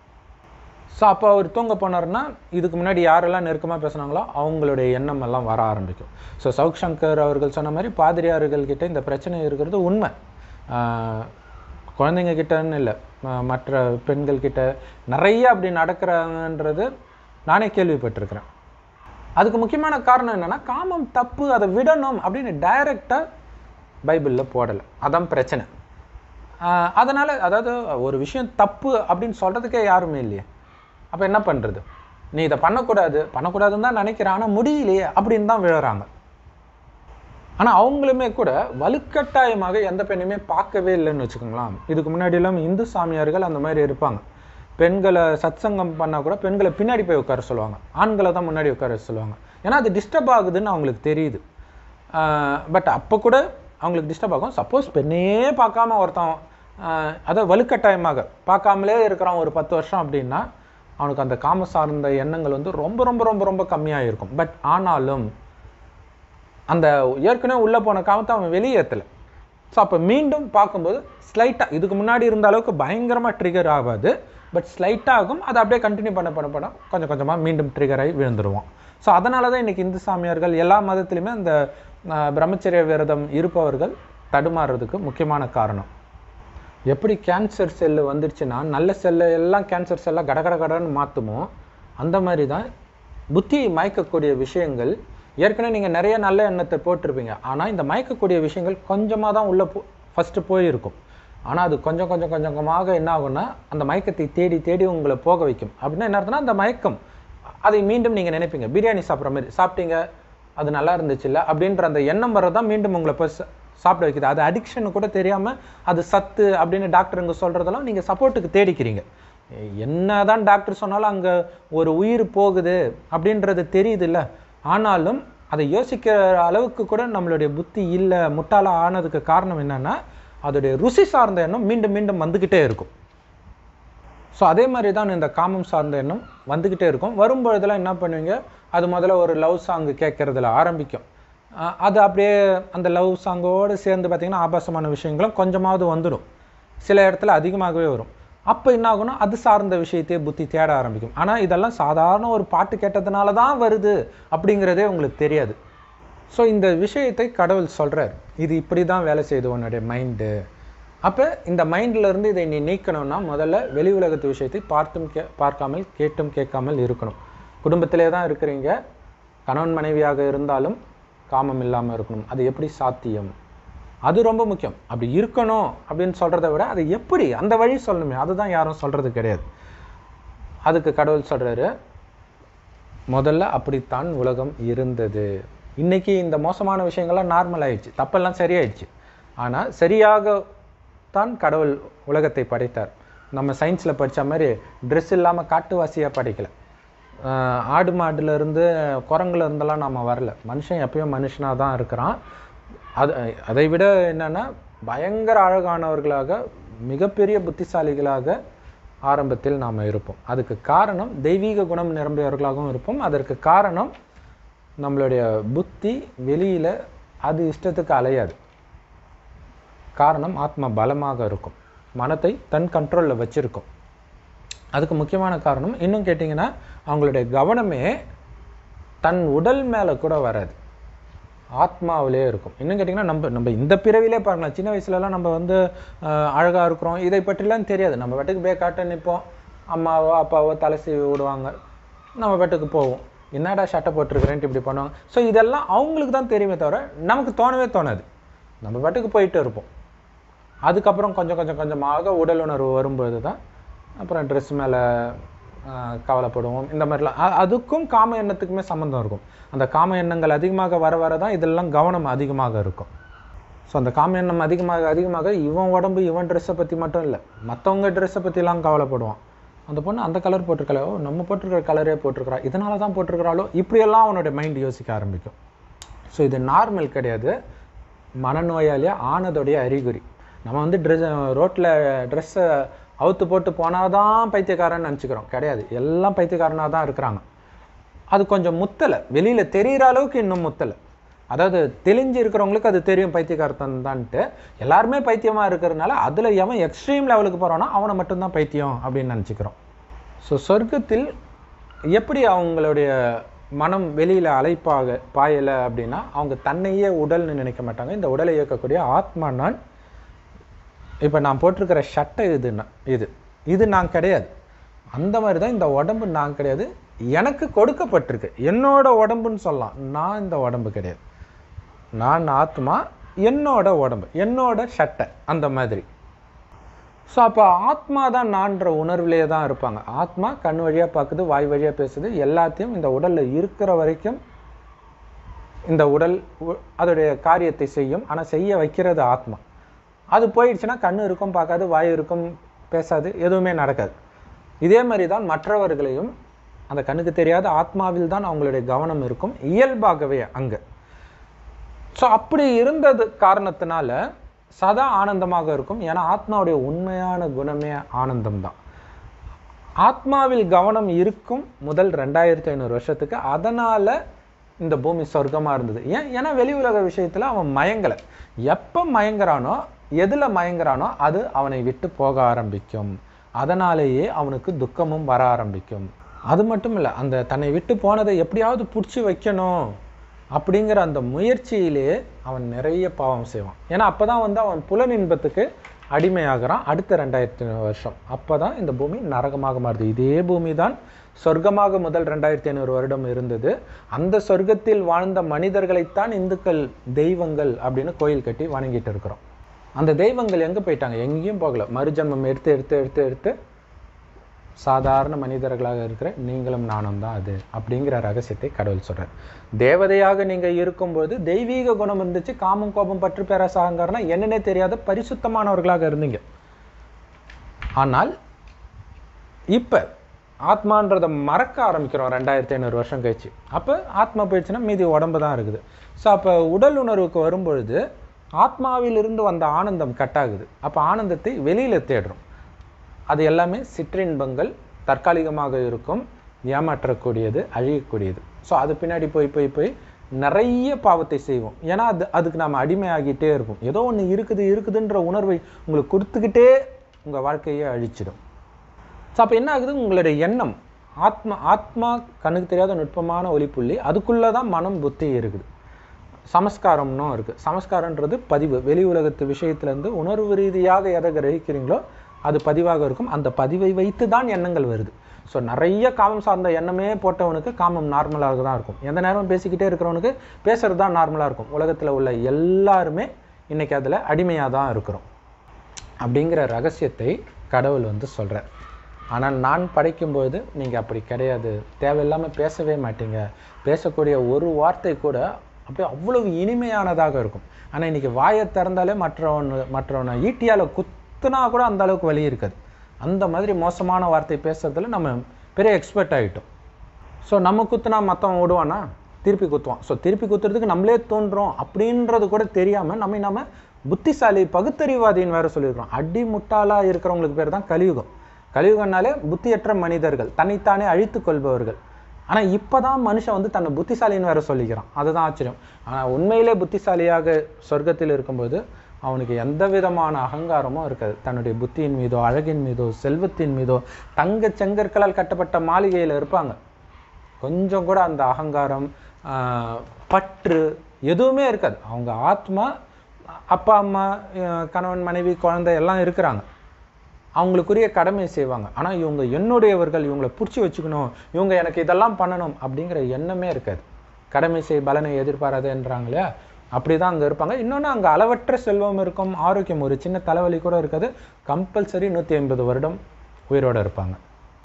ஸோ அப்போ அவர் தூங்க போனார்னா இதுக்கு முன்னாடி யாரெல்லாம் நெருக்கமாக பேசுனாங்களோ அவங்களுடைய எண்ணம் எல்லாம் வர ஆரம்பிக்கும் ஸோ சவுக் சங்கர் அவர்கள் சொன்ன மாதிரி பாதிரியார்கள் கிட்ட இந்த பிரச்சனை இருக்கிறது உண்மை ஆஹ் குழந்தைங்க கிட்டன்னு இல்லை ம- மற்ற பெண்கள் கிட்ட நிறைய அப்படி நடக்கிறாங்கன்றது நானே கேள்விப்பட்டிருக்கிறேன் அதுக்கு முக்கியமான காரணம் என்னன்னா காமம் தப்பு அதை விடணும் அப்படின்னு டைரெக்டாக பைபிளில் போடலை அதான் பிரச்சனை ஆஹ் அதனால அதாவது ஒரு விஷயம் தப்பு அப்படின்னு சொல்றதுக்கே யாருமே இல்லையே அப்போ என்ன பண்றது நீ இதை பண்ணக்கூடாது பண்ணக்கூடாதுன்னு தான் நினைக்கிறேன் ஆனால் முடியலையே அப்படின்னு தான் விழுறாங்க ஆனால் அவங்களுமே கூட வலுக்கட்டாயமாக எந்த பெண்ணுமே பார்க்கவே இல்லைன்னு வச்சுக்கோங்களேன் இதுக்கு முன்னாடி எல்லாம் இந்து சாமியார்கள் அந்த மாதிரி இருப்பாங்க பெண்களை சத்சங்கம் பண்ணால் கூட பெண்களை பின்னாடி போய் உட்கார சொல்லுவாங்க ஆண்களை தான் முன்னாடி உட்கார சொல்லுவாங்க ஏன்னா அது டிஸ்டர்ப் ஆகுதுன்னு அவங்களுக்கு தெரியுது பட் அப்போ கூட அவங்களுக்கு டிஸ்டர்ப் ஆகும் சப்போஸ் பெண்ணையே பார்க்காம ஒருத்தன் ஆஹ் அதை வலுக்கட்டாயமாக பார்க்காமலே இருக்கிறான் ஒரு பத்து வருஷம் அப்படின்னா அவனுக்கு அந்த காம சார்ந்த எண்ணங்கள் வந்து ரொம்ப ரொம்ப ரொம்ப ரொம்ப கம்மியாக இருக்கும் பட் ஆனாலும் அந்த ஏற்கனவே உள்ளே போன காமத்தை அவன் வெளியேற்றலை ஸோ அப்போ மீண்டும் பார்க்கும்போது ஸ்லைட்டாக இதுக்கு முன்னாடி இருந்த அளவுக்கு பயங்கரமாக ட்ரிகர் ஆகாது பட் ஸ்லைட்டாக ஆகும் அதை அப்படியே கண்டினியூ பண்ண பண்ண பண்ண கொஞ்சம் கொஞ்சமாக மீண்டும் ட்ரிகர் ஆகி விழுந்துருவான் ஸோ அதனால தான் இன்றைக்கி இந்து சாமியார்கள் எல்லா மதத்துலையுமே அந்த ஆஹ், பிரம்மச்சரிய விரதம் இருப்பவர்கள் தடுமாறுறதுக்கு முக்கியமான காரணம் எப்படி கேன்சர் செல்லு வந்துருச்சுன்னா நல்ல செல்லை எல்லாம் கேன்சர் செல்லாக கட கட கடன்னு மாற்றுமோ அந்த மாதிரி தான் புத்தியை மயக்கக்கூடிய விஷயங்கள் ஏற்கனவே நீங்கள் நிறைய நல்ல எண்ணத்தை போட்டிருப்பீங்க ஆனால் இந்த மயக்கக்கூடிய விஷயங்கள் கொஞ்சமாக தான் உள்ளே போ ஃபஸ்ட்டு போயிருக்கும் ஆனால் அது கொஞ்சம் கொஞ்சம் கொஞ்சம் கொஞ்சமாக என்ன ஆகும்னா அந்த மயக்கத்தை தேடி தேடி உங்களை போக வைக்கும் அப்படின்னா என்ன அர்த்தம்னா அந்த மயக்கம் அதை மீண்டும் நீங்கள் நினைப்பீங்க பிரியாணி சாப்பிட்ற மாதிரி சாப்பிட்டீங்க அது நல்லா இருந்துச்சு இல்லை அப்படின்ற அந்த எண்ணம் வர்றதான் மீண்டும் உங்களை போய் சா- சாப்பிட வைக்குது அது அடிக்ஷன் கூட தெரியாமல் அது சத்து அப்படின்னு டாக்டருங்க சொல்கிறதெல்லாம் நீங்கள் சப்போர்ட்டுக்கு தேடிக்கிறீங்க என்னதான் டாக்டர் சொன்னாலும் அங்கே ஒரு உயிர் போகுது அப்படின்றது தெரியுது இல்லை ஆனாலும் அதை யோசிக்கிற அளவுக்கு கூட நம்மளுடைய புத்தி இல்லை முட்டாளாக ஆனதுக்கு காரணம் என்னன்னா அதோடைய ருசி சார்ந்த எண்ணம் மீண்டும் மீண்டும் வந்துக்கிட்டே இருக்கும் ஸோ அதே மாதிரி தான் இந்த காமம் சார்ந்த எண்ணம் வந்துக்கிட்டே இருக்கும் வரும்பொழுதெல்லாம் என்ன பண்ணுவீங்க அது முதல்ல ஒரு லவ் சாங் கேட்கறதுல ஆரம்பிக்கும் அஹ் அது அப்படியே அந்த லவ் சாங்கோடு சேர்ந்து பார்த்தீங்கன்னா ஆபாசமான விஷயங்களும் கொஞ்சமாவது வந்துடும் சில இடத்துல அதிகமாகவே வரும் அப்போ என்ன ஆகும்னா அது சார்ந்த விஷயத்தையே புத்தி தேட ஆரம்பிக்கும் ஆனால் இதெல்லாம் சாதாரண ஒரு பாட்டு கேட்டதுனால தான் வருது அப்படிங்கிறதே உங்களுக்கு தெரியாது ஸோ இந்த விஷயத்தை கடவுள் சொல்றார் இது இப்படி தான் வேலை செய்யுது உன்னுடைய மைண்டு அப்போ இந்த மைண்ட்ல இருந்து இதை நீ நீக்கணும்னா முதல்ல வெளி உலகத்து விஷயத்தை பார்த்தும் கே பார்க்காமல் கேட்டும் கேட்காமல் இருக்கணும் குடும்பத்திலே தான் இருக்கிறீங்க கணவன் மனைவியாக இருந்தாலும் காமம் இல்லாமல் இருக்கணும் அது எப்படி சாத்தியம் அது ரொம்ப முக்கியம் அப்படி இருக்கணும் அப்படின்னு சொல்கிறத விட அது எப்படி அந்த வழி சொல்லணுமே அதுதான் யாரும் சொல்கிறது கிடையாது அதுக்கு கடவுள் சொல்கிறாரு முதல்ல அப்படித்தான் உலகம் இருந்தது இன்னைக்கு இந்த மோசமான விஷயங்கள்லாம் நார்மல் ஆயிடுச்சு தப்பெல்லாம் சரியாயிடுச்சு ஆனால் சரியாக தான் கடவுள் உலகத்தை படைத்தார் நம்ம சயின்ஸில் படித்த மாதிரி ட்ரெஸ் இல்லாமல் காட்டுவாசியாக படைக்கல ஆஹ் ஆடு மாடுல இருந்து குரங்குல இருந்தெல்லாம் நம்ம வரல மனுஷன் எப்பயும் மனுஷனாக தான் இருக்கிறான் அது அதை விட என்னன்னா பயங்கர அழகானவர்களாக மிகப்பெரிய புத்திசாலிகளாக ஆரம்பத்தில் நாம் இருப்போம் அதுக்கு காரணம் தெய்வீக குணம் நிரம்பியவர்களாகவும் இருப்போம் அதற்கு காரணம் நம்மளுடைய புத்தி வெளியில அது இஷ்டத்துக்கு அலையாது காரணம் ஆத்மா பலமாக இருக்கும் மனத்தை தன் கண்ட்ரோலில் வச்சிருக்கும் அதுக்கு முக்கியமான காரணம் இன்னும் கேட்டிங்கன்னா அவங்களுடைய கவனமே தன் உடல் மேலே கூட வராது ஆத்மாவிலே இருக்கும் இன்னும் கேட்டிங்கன்னா நம்ம நம்ம இந்த பிறவிலே பாருங்களேன் சின்ன வயசுலலாம் நம்ம வந்து ஆஹ், அழகா இருக்கிறோம் இதை பற்றிலாம் தெரியாது நம்ம பாட்டுக்கு பே காட்ட நிற்போம் அம்மாவோ அப்பாவோ தலை சீவி விடுவாங்க நம்ம பாட்டுக்கு போவோம் என்னடா சட்டை போட்டிருக்கிறேன்ட்டு இப்படி பண்ணுவாங்க ஸோ இதெல்லாம் அவங்களுக்கு தான் தெரியுமே தவிர நமக்கு தோணவே தோணாது நம்ம பாட்டுக்கு போயிட்டு இருப்போம் அதுக்கப்புறம் கொஞ்சம் கொஞ்சம் கொஞ்சமாக உடல் உணர்வு வரும்போது தான் அப்புறம் ட்ரெஸ் மேலே கவலைப்படுவோம் இந்த மாதிரிலாம் அ- அதுக்கும் காம எண்ணத்துக்குமே சம்மந்தம் இருக்கும் அந்த காம எண்ணங்கள் அதிகமாக வர வர தான் இதெல்லாம் கவனம் அதிகமாக இருக்கும் ஸோ அந்த காம எண்ணம் அதிகமாக அதிகமாக இவன் உடம்பு இவன் ட்ரெஸ்ஸை பற்றி மட்டும் இல்லை மற்றவங்க ட்ரெஸ்ஸை பற்றிலாம் கவலைப்படுவான் அந்த பொண்ணு அந்த கலர் போட்டிருக்கல ஓ நம்ம போட்டிருக்கிற கலரே போட்டிருக்கிறா இதனால தான் போட்டிருக்கிறாளோ இப்படியெல்லாம் அவனுடைய மைண்ட் யோசிக்க ஆரம்பிக்கும் ஸோ இது நார்மல் கிடையாது மனநோயாளியாக ஆனதுடைய அறிகுறி நம்ம வந்து ட்ரெஸ் ரோட்டில் ட்ரெஸ்ஸை அவுத்து போட்டு போனாதான் பைத்தியக்காரன்னு நினச்சிக்கிறோம் கிடையாது எல்லாம் பைத்தியக்காரனாக தான் இருக்கிறாங்க அது கொஞ்சம் முத்தலை வெளியில் தெரிகிற அளவுக்கு இன்னும் முத்தலை அதாவது தெளிஞ்சு இருக்கிறவங்களுக்கு அது தெரியும் பைத்தியக்காரத்தன் தான்ட்டு எல்லாருமே பைத்தியமாக இருக்கிறதுனால அதில் எவன் எக்ஸ்ட்ரீம் லெவலுக்கு போகிறானோ அவனை மட்டும்தான் பைத்தியம் அப்படின்னு நினச்சிக்கிறோம் ஸோ சொர்க்கத்தில் எப்படி அவங்களுடைய மனம் வெளியில் அலைப்பாக பாயலை அப்படின்னா அவங்க தன்னையே உடல்னு நினைக்க மாட்டாங்க இந்த உடலை இயக்கக்கூடிய ஆத்மா நான் இப்போ நான் போட்டிருக்கிற சட்டை இது நான் இது இது நான் கிடையாது அந்த மாதிரி தான் இந்த உடம்பு நான் கிடையாது எனக்கு கொடுக்கப்பட்டிருக்கு என்னோட உடம்புன்னு சொல்லலாம் நான் இந்த உடம்பு கிடையாது நான் ஆத்மா என்னோட உடம்பு என்னோட சட்டை அந்த மாதிரி ஸோ அப்போ ஆத்மா தான் நான்ற உணர்விலே தான் இருப்பாங்க ஆத்மா கண் வழியாக பார்க்குது வாய் வழியாக பேசுது எல்லாத்தையும் இந்த உடலில் இருக்கிற வரைக்கும் இந்த உடல் உ- அதோடைய காரியத்தை செய்யும் ஆனால் செய்ய வைக்கிறது ஆத்மா அது போயிடுச்சுன்னா கண் இருக்கும் பார்க்காது வாய் இருக்கும் பேசாது எதுவுமே நடக்காது இதே மாதிரி தான் மற்றவர்களையும் அந்த கண்ணுக்கு தெரியாத ஆத்மாவில் தான் அவங்களுடைய கவனம் இருக்கும் இயல்பாகவே அங்கே ஸோ அப்படி இருந்தது காரணத்தினால சதா ஆனந்தமாக இருக்கும் ஏன்னா ஆத்மாவுடைய உண்மையான குணமே ஆனந்தம் தான் ஆத்மாவில் கவனம் இருக்கும் முதல் ரெண்டாயிரத்தி ஐநூறு வருஷத்துக்கு அதனால இந்த பூமி சொர்க்கமா இருந்தது ஏன் ஏன்னா வெளி உலக விஷயத்துல அவன் மயங்கலை எப்போ மயங்குறானோ எதுல மயங்குறானோ அது அவனை விட்டு போக ஆரம்பிக்கும் அதனாலேயே அவனுக்கு துக்கமும் வர ஆரம்பிக்கும் அது மட்டும் இல்லை அந்த தன்னை விட்டு போனதை எப்படியாவது பிடிச்சி வைக்கணும் அப்படிங்கிற அந்த முயற்சியிலே அவன் நிறைய பாவம் செய்வான் ஏன்னா அப்பதான் வந்து அவன் புலன் இன்பத்துக்கு அடிமையாகிறான் அடுத்த ரெண்டாயிரத்தி வருஷம் அப்பதான் இந்த பூமி நரகமாக மாறுது இதே பூமி தான் சொர்க்கமாக முதல் ரெண்டாயிரத்தி ஐநூறு வருடம் இருந்தது அந்த சொர்க்கத்தில் வாழ்ந்த மனிதர்களைத்தான் இந்துக்கள் தெய்வங்கள் அப்படின்னு கோயில் கட்டி வணங்கிட்டு இருக்கிறோம் அந்த தெய்வங்கள் எங்க போயிட்டாங்க எங்கேயும் போகல மறுஜன்மம் எடுத்து எடுத்து எடுத்து எடுத்து சாதாரண மனிதர்களாக இருக்கிற நீங்களும் நானும் தான் அது அப்படிங்கிற ரகசியத்தை கடவுள் சொல்றார் தேவதையாக நீங்க இருக்கும்போது தெய்வீக குணம் இருந்துச்சு காமம் கோபம் பற்று பேராசை அகங்காரம்னா என்னன்னே தெரியாத பரிசுத்தமானவர்களாக இருந்தீங்க ஆனால் இப்ப ஆத்மான்றதை மறக்க ஆரம்பிக்கிறோம் ரெண்டாயிரத்தி ஐநூறு வருஷம் கழிச்சு அப்போ ஆத்மா போயிடுச்சுன்னா மீதி உடம்பு தான் இருக்குது ஸோ அப்போ உடல் உணர்வுக்கு வரும்பொழுது ஆத்மாவிலிருந்து வந்த ஆனந்தம் கட்டாகுது அப்போ ஆனந்தத்தை வெளியில தேடுறோம் அது எல்லாமே சிற்றின்பங்கள் தற்காலிகமாக இருக்கும் ஏமாற்றக்கூடியது அழியக்கூடியது ஸோ அது பின்னாடி போய் போய் போய் நிறைய பாவத்தை செய்வோம் ஏன்னா அது அதுக்கு நாம் அடிமையாகிட்டே இருப்போம் ஏதோ ஒன்று இருக்குது இருக்குதுன்ற உணர்வை உங்களுக்கு கொடுத்துக்கிட்டே உங்கள் வாழ்க்கையை அழிச்சிடும் ஸோ அப்போ என்ன ஆகுது உங்களுடைய எண்ணம் ஆத்மா ஆத்மா கண்ணுக்கு தெரியாத நுட்பமான ஒளிப்புள்ளி அதுக்குள்ளே தான் மனம் புத்தி இருக்குது சமஸ்காரம்னும் இருக்குது சமஸ்காரன்றது பதிவு வெளி உலகத்து விஷயத்துலேருந்து உணர்வு ரீதியாக எதை கிரகிக்கிறீங்களோ அது பதிவாக இருக்கும் அந்த பதிவை வைத்து தான் எண்ணங்கள் வருது ஸோ நிறைய காமம் சார்ந்த எண்ணமே போட்டவனுக்கு காமம் நார்மலாக தான் இருக்கும் எந்த நேரமும் பேசிக்கிட்டே இருக்கிறவனுக்கு பேசுறது தான் நார்மலாக இருக்கும் உலகத்தில் உள்ள எல்லாருமே இன்னைக்கு அதில் அடிமையாக தான் இருக்கிறோம் அப்படிங்கிற ரகசியத்தை கடவுள் வந்து சொல்கிறார் ஆனால் நான் படைக்கும்போது நீங்கள் அப்படி கிடையாது தேவையில்லாமல் பேசவே மாட்டீங்க பேசக்கூடிய ஒரு வார்த்தை கூட அப்படியே அவ்வளவு இனிமையானதாக இருக்கும் ஆனால் இன்னைக்கு வாயை திறந்தாலே மற்றவன் மற்றவனை ஈட்டியால் குத்துனா கூட அந்த அளவுக்கு வலி இருக்காது அந்த மாதிரி மோசமான வார்த்தை பேசுறதுல நம்ம பெரிய எக்ஸ்பர்ட் ஆகிட்டோம் ஸோ நம்ம குத்துனா மற்றவன் விடுவானா திருப்பி குத்துவான் ஸோ திருப்பி குத்துறதுக்கு நம்மளே தோன்றோம் அப்படின்றது கூட தெரியாமல் நம்ம நம்ம புத்திசாலி பகுத்தறிவாதின்னு வேற சொல்லியிருக்கிறோம் அடி முட்டாளா இருக்கிறவங்களுக்கு பேர் தான் கலியுகம் கலியுகம்னாலே புத்தியற்ற மனிதர்கள் தன்னைத்தானே அழித்துக் கொள்பவர்கள் ஆனால் இப்போதான் மனுஷன் வந்து தன்னை புத்திசாலின்னு வேற சொல்லிக்கிறான் அதுதான் ஆச்சரியம் ஆனால் உண்மையிலே புத்திசாலியாக சொர்க்கத்தில் இருக்கும்போது அவனுக்கு எந்த விதமான அகங்காரமும் இருக்காது தன்னுடைய புத்தியின் மீதோ அழகின் மீதோ செல்வத்தின் மீதோ தங்க செங்கற்களால் கட்டப்பட்ட மாளிகையில் இருப்பாங்க கொஞ்சம் கூட அந்த அகங்காரம் ஆஹ், பற்று எதுவுமே இருக்காது அவங்க ஆத்மா அப்பா அம்மா ஆஹ், கணவன் மனைவி குழந்தை எல்லாம் இருக்கிறாங்க அவங்களுக்குரிய கடமை செய்வாங்க ஆனால் இவங்க என்னுடையவர்கள் இவங்களை பிடிச்சி வச்சுக்கணும் இவங்க எனக்கு இதெல்லாம் பண்ணணும் அப்படிங்கிற எண்ணமே இருக்காது கடமை செய் பலனை எதிர்பாராதுன்றாங்க இல்லையா அப்படி தான் அங்கே இருப்பாங்க இன்னொன்று அங்கே அளவற்ற செல்வம் இருக்கும் ஆரோக்கியம் ஒரு சின்ன தலைவலி கூட இருக்காது கம்பல்சரி நூற்றி ஐம்பது வருடம் உயிரோட இருப்பாங்க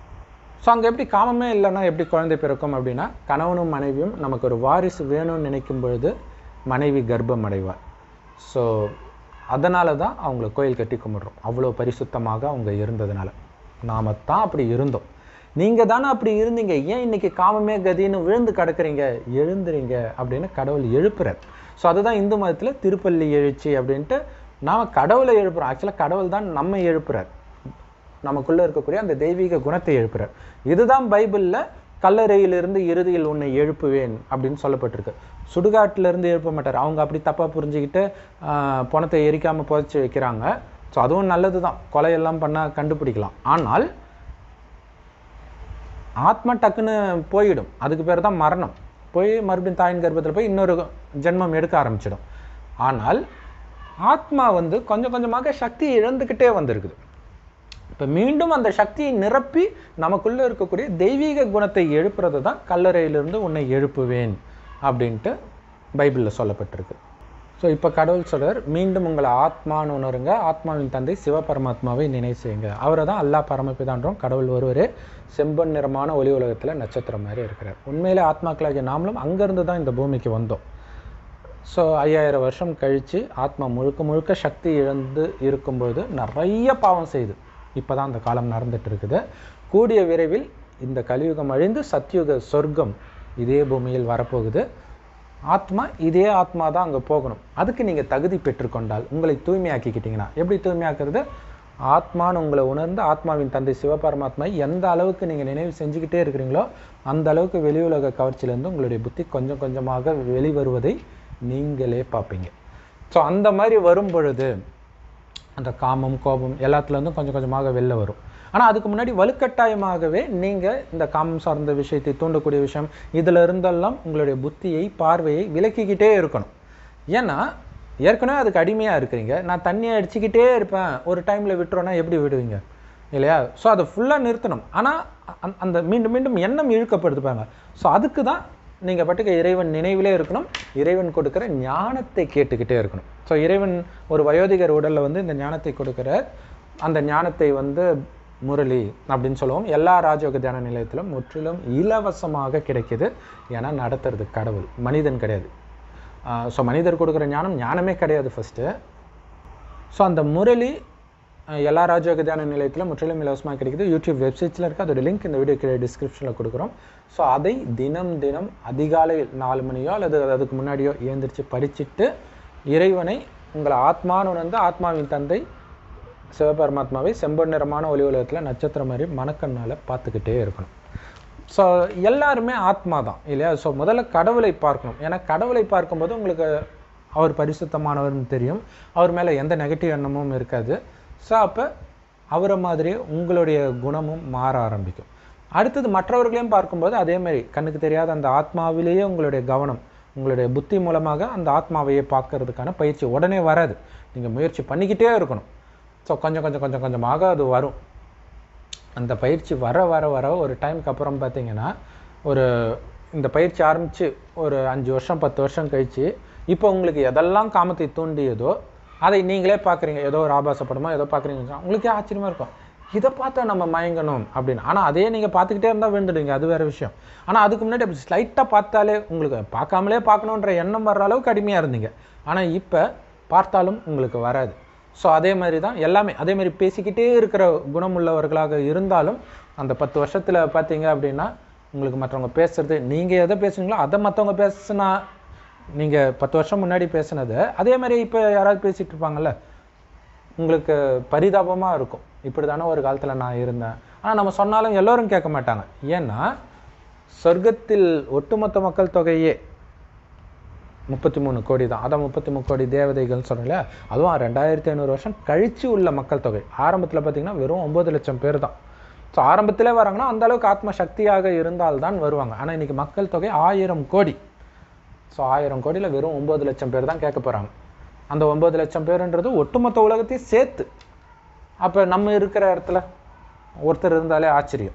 ஸோ அங்கே எப்படி காமமே இல்லைன்னா எப்படி குழந்தை பிறக்கும் அப்படின்னா கணவனும் மனைவியும் நமக்கு ஒரு வாரிசு வேணும்னு நினைக்கும் பொழுது மனைவி கர்ப்பம் அடைவார் ஸோ அதனால தான் அவங்கள கோயில் கட்டி கும்பிடுறோம் அவ்வளோ பரிசுத்தமாக அவங்க இருந்ததுனால நாம தான் அப்படி இருந்தோம் நீங்கள் தானே அப்படி இருந்தீங்க ஏன் இன்னைக்கு காமமே கதின்னு விழுந்து கிடக்குறீங்க எழுந்துறீங்க அப்படின்னு கடவுள் எழுப்புறார் ஸோ அதுதான் இந்து மதத்தில் திருப்பள்ளி எழுச்சி அப்படின்ட்டு நாம் கடவுளை எழுப்புறோம் ஆக்சுவலாக கடவுள் தான் நம்ம எழுப்புறார் நமக்குள்ள இருக்கக்கூடிய அந்த தெய்வீக குணத்தை எழுப்புறார் இதுதான் பைபிள்ல கல்லறையிலிருந்து இறுதியில் உன்னை எழுப்புவேன் அப்படின்னு சொல்லப்பட்டிருக்கு சுடுகாட்டுல இருந்து எழுப்ப மாட்டார் அவங்க அப்படி தப்பா புரிஞ்சுக்கிட்டு ஆஹ், பணத்தை எரிக்காம புதைச்சி வைக்கிறாங்க ஸோ அதுவும் நல்லதுதான் கொலையெல்லாம் பண்ணா கண்டுபிடிக்கலாம் ஆனால் ஆத்மா டக்குன்னு போயிடும் அதுக்கு பேர் தான் மரணம் போய் மறுபடியும் தாயின் கர்ப்பத்தில் போய் இன்னொரு ஜென்மம் எடுக்க ஆரம்பிச்சிடும் ஆனால் ஆத்மா வந்து கொஞ்சம் கொஞ்சமாக சக்தி இழந்துக்கிட்டே வந்திருக்குது இப்போ மீண்டும் அந்த சக்தியை நிரப்பி நமக்குள்ள இருக்கக்கூடிய தெய்வீக குணத்தை எழுப்புறது தான் கல்லறையிலிருந்து உன்னை எழுப்புவேன் அப்படின்ட்டு பைபிளில் சொல்லப்பட்டிருக்கு ஸோ இப்போ கடவுள் சொல்றார் மீண்டும் உங்களை ஆத்மான்னு உணருங்க ஆத்மாவின் தந்தை சிவபரமாத்மாவை நினைவு செய்யுங்க அவரை தான் அல்லா பரமபிதான்றோம் கடவுள் ஒருவரே செம்பன் நிறமான ஒளி உலகத்தில் நட்சத்திரம் மாதிரி இருக்கிறார் உண்மையிலே ஆத்மாக்களாகிய நாமளும் அங்கேருந்து தான் இந்த பூமிக்கு வந்தோம் ஸோ ஐயாயிரம் வருஷம் கழித்து ஆத்மா முழுக்க முழுக்க சக்தி இழந்து இருக்கும்போது நிறைய பாவம் செய்யுது இப்போ தான் அந்த காலம் நடந்துட்டு இருக்குது கூடிய விரைவில் இந்த கலியுகம் அழிந்து சத்யுக சொர்க்கம் இதே பூமியில் வரப்போகுது ஆத்மா இதே ஆத்மா தான் அங்கே போகணும் அதுக்கு நீங்கள் தகுதி பெற்றுக்கொண்டால் உங்களை தூய்மையாக்கிக்கிட்டீங்கன்னா எப்படி தூய்மையாக்குறது ஆத்மான்னு உங்களை உணர்ந்து ஆத்மாவின் தந்தை சிவபரமாத்மா எந்த அளவுக்கு நீங்கள் நினைவு செஞ்சுக்கிட்டே இருக்கிறீங்களோ அந்த அளவுக்கு வெளி உலக கவர்ச்சியிலேருந்து உங்களுடைய புத்தி கொஞ்சம் கொஞ்சமாக வெளிவருவதை நீங்களே பார்ப்பீங்க ஸோ அந்த மாதிரி வரும் பொழுது அந்த காமம் கோபம் எல்லாத்துலேருந்தும் கொஞ்சம் கொஞ்சமாக வெளில வரும் ஆனால் அதுக்கு முன்னாடி வலுக்கட்டாயமாகவே நீங்கள் இந்த காமம் சார்ந்த விஷயத்தை தூண்டக்கூடிய விஷயம் இதில் இருந்தெல்லாம் உங்களுடைய புத்தியை பார்வையை விலக்கிக்கிட்டே இருக்கணும் ஏன்னா ஏற்கனவே அதுக்கு அடிமையாக இருக்கிறீங்க நான் தண்ணியை அடிச்சுக்கிட்டே இருப்பேன் ஒரு டைமில் விட்டுறோன்னா எப்படி விடுவீங்க இல்லையா ஸோ அதை ஃபுல்லாக நிறுத்தணும் ஆனால் அந்த மீண்டும் மீண்டும் எண்ணம் இழுக்கப்படுது பாருங்க ஸோ அதுக்கு தான் நீங்கள் பாட்டுக்கு இறைவன் நினைவிலே இருக்கணும் இறைவன் கொடுக்குற ஞானத்தை கேட்டுக்கிட்டே இருக்கணும் ஸோ இறைவன் ஒரு வயோதிகர் உடலில் வந்து இந்த ஞானத்தை கொடுக்குற அந்த ஞானத்தை வந்து முரளி அப்படின்னு சொல்லுவோம் எல்லா ராஜயோக தியான நிலையத்திலும் முற்றிலும் இலவசமாக கிடைக்குது ஏன்னா நடத்துறது கடவுள் மனிதன் கிடையாது ஸோ மனிதர் கொடுக்குற ஞானம் ஞானமே கிடையாது ஃபஸ்ட்டு ஸோ அந்த முரளி அஹ், எல்லா ராஜயோக தியான நிலையத்திலும் முற்றிலும் இலவசமாக கிடைக்குது யூடியூப் வெப்சைட்ஸில் இருக்குது அதோட லிங்க் இந்த வீடியோ கீழே டிஸ்கிரிப்ஷனில் கொடுக்குறோம் ஸோ அதை தினம் தினம் அதிகாலை நாலு மணியோ அல்லது அதுக்கு முன்னாடியோ எழுந்திரிச்சு படிச்சுட்டு இறைவனை உங்களை ஆத்மான்னு உணர்ந்து ஆத்மாவின் தந்தை சிவபரமாத்மாவை செம்பொன் நிறமான ஒளி உலகத்தில் நட்சத்திரம் மாதிரி மனக்கண்ணால் பார்த்துக்கிட்டே இருக்கணும் ஸோ எல்லாருமே ஆத்மா தான் இல்லையா ஸோ முதல்ல கடவுளை பார்க்கணும் ஏன்னா கடவுளை பார்க்கும்போது உங்களுக்கு அவர் பரிசுத்தமானவர்னு தெரியும் அவர் மேலே எந்த நெகட்டிவ் எண்ணமும் இருக்காது ஸோ அப்போ அவரை மாதிரியே உங்களுடைய குணமும் மாற ஆரம்பிக்கும் அடுத்தது மற்றவர்களையும் பார்க்கும்போது அதே மாதிரி கண்ணுக்கு தெரியாத அந்த ஆத்மாவிலேயே உங்களுடைய கவனம் உங்களுடைய புத்தி மூலமாக அந்த ஆத்மாவையே பார்க்கறதுக்கான பயிற்சி உடனே வராது நீங்கள் முயற்சி பண்ணிக்கிட்டே இருக்கணும் ஸோ கொஞ்சம் கொஞ்சம் கொஞ்சம் கொஞ்சமாக அது வரும் அந்த பயிற்சி வர வர வர ஒரு டைம்க்கு அப்புறம் பார்த்தீங்கன்னா ஒரு இந்த பயிற்சி ஆரம்பித்து ஒரு அஞ்சு வருஷம் பத்து வருஷம் கழிச்சு இப்போ உங்களுக்கு எதெல்லாம் காமத்தை தூண்டியதோ அதை நீங்களே பார்க்குறீங்க ஏதோ ஒரு ஆபாச படமோ ஏதோ பார்க்குறீங்க உங்களுக்கே ஆச்சரியமாக இருக்கும் இதை பார்த்தா நம்ம மயங்கணும் அப்படின்னு ஆனால் அதே நீங்கள் பார்த்துக்கிட்டே இருந்தால் விழுந்துடுவீங்க அது வேறு விஷயம் ஆனால் அதுக்கு முன்னாடி அப்படி ஸ்லைட்டாக பார்த்தாலே உங்களுக்கு பார்க்காமலே பார்க்கணுன்ற எண்ணம் வர்ற அளவுக்கு அடிமையாக இருந்தீங்க ஆனால் இப்போ பார்த்தாலும் உங்களுக்கு வராது ஸோ அதே மாதிரி தான் எல்லாமே அதே மாதிரி பேசிக்கிட்டே இருக்கிற குணமுள்ளவர்களாக இருந்தாலும் அந்த பத்து வருஷத்தில் பார்த்தீங்க அப்படின்னா உங்களுக்கு மற்றவங்க பேசுறது நீங்கள் எதை பேசுனீங்களோ அதை மற்றவங்க பேசுனா நீங்கள் பத்து வருஷம் முன்னாடி பேசுனது அதே மாதிரி இப்போ யாராவது பேசிகிட்டு இருப்பாங்கல்ல உங்களுக்கு பரிதாபமாக இருக்கும் இப்படி தானே ஒரு காலத்தில் நான் இருந்தேன் ஆனால் நம்ம சொன்னாலும் எல்லோரும் கேட்க மாட்டாங்க ஏன்னா சொர்க்கத்தில் ஒட்டுமொத்த மக்கள் தொகையே முப்பத்தி மூணு கோடி தான் அதான் முப்பத்தி மூணு கோடி தேவதைகள்னு சொன்னோம்ல அதுவும் ரெண்டாயிரத்தி ஐநூறு வருஷம் கழிச்சு உள்ள மக்கள் தொகை ஆரம்பத்தில் பார்த்தீங்கன்னா வெறும் ஒம்பது லட்சம் பேர் தான் ஸோ ஆரம்பத்திலே வராங்கன்னா அந்த அளவுக்கு ஆத்ம சக்தியாக இருந்தால்தான் வருவாங்க ஆனால் இன்னைக்கு மக்கள் தொகை ஆயிரம் கோடி ஸோ ஆயிரம் கோடியில் வெறும் ஒம்பது லட்சம் பேர் தான் கேட்க போகிறாங்க அந்த ஒம்பது லட்சம் பேருன்றது ஒட்டுமொத்த உலகத்தையும் சேர்த்து அப்போ நம்ம இருக்கிற இடத்துல ஒருத்தர் இருந்தாலே ஆச்சரியம்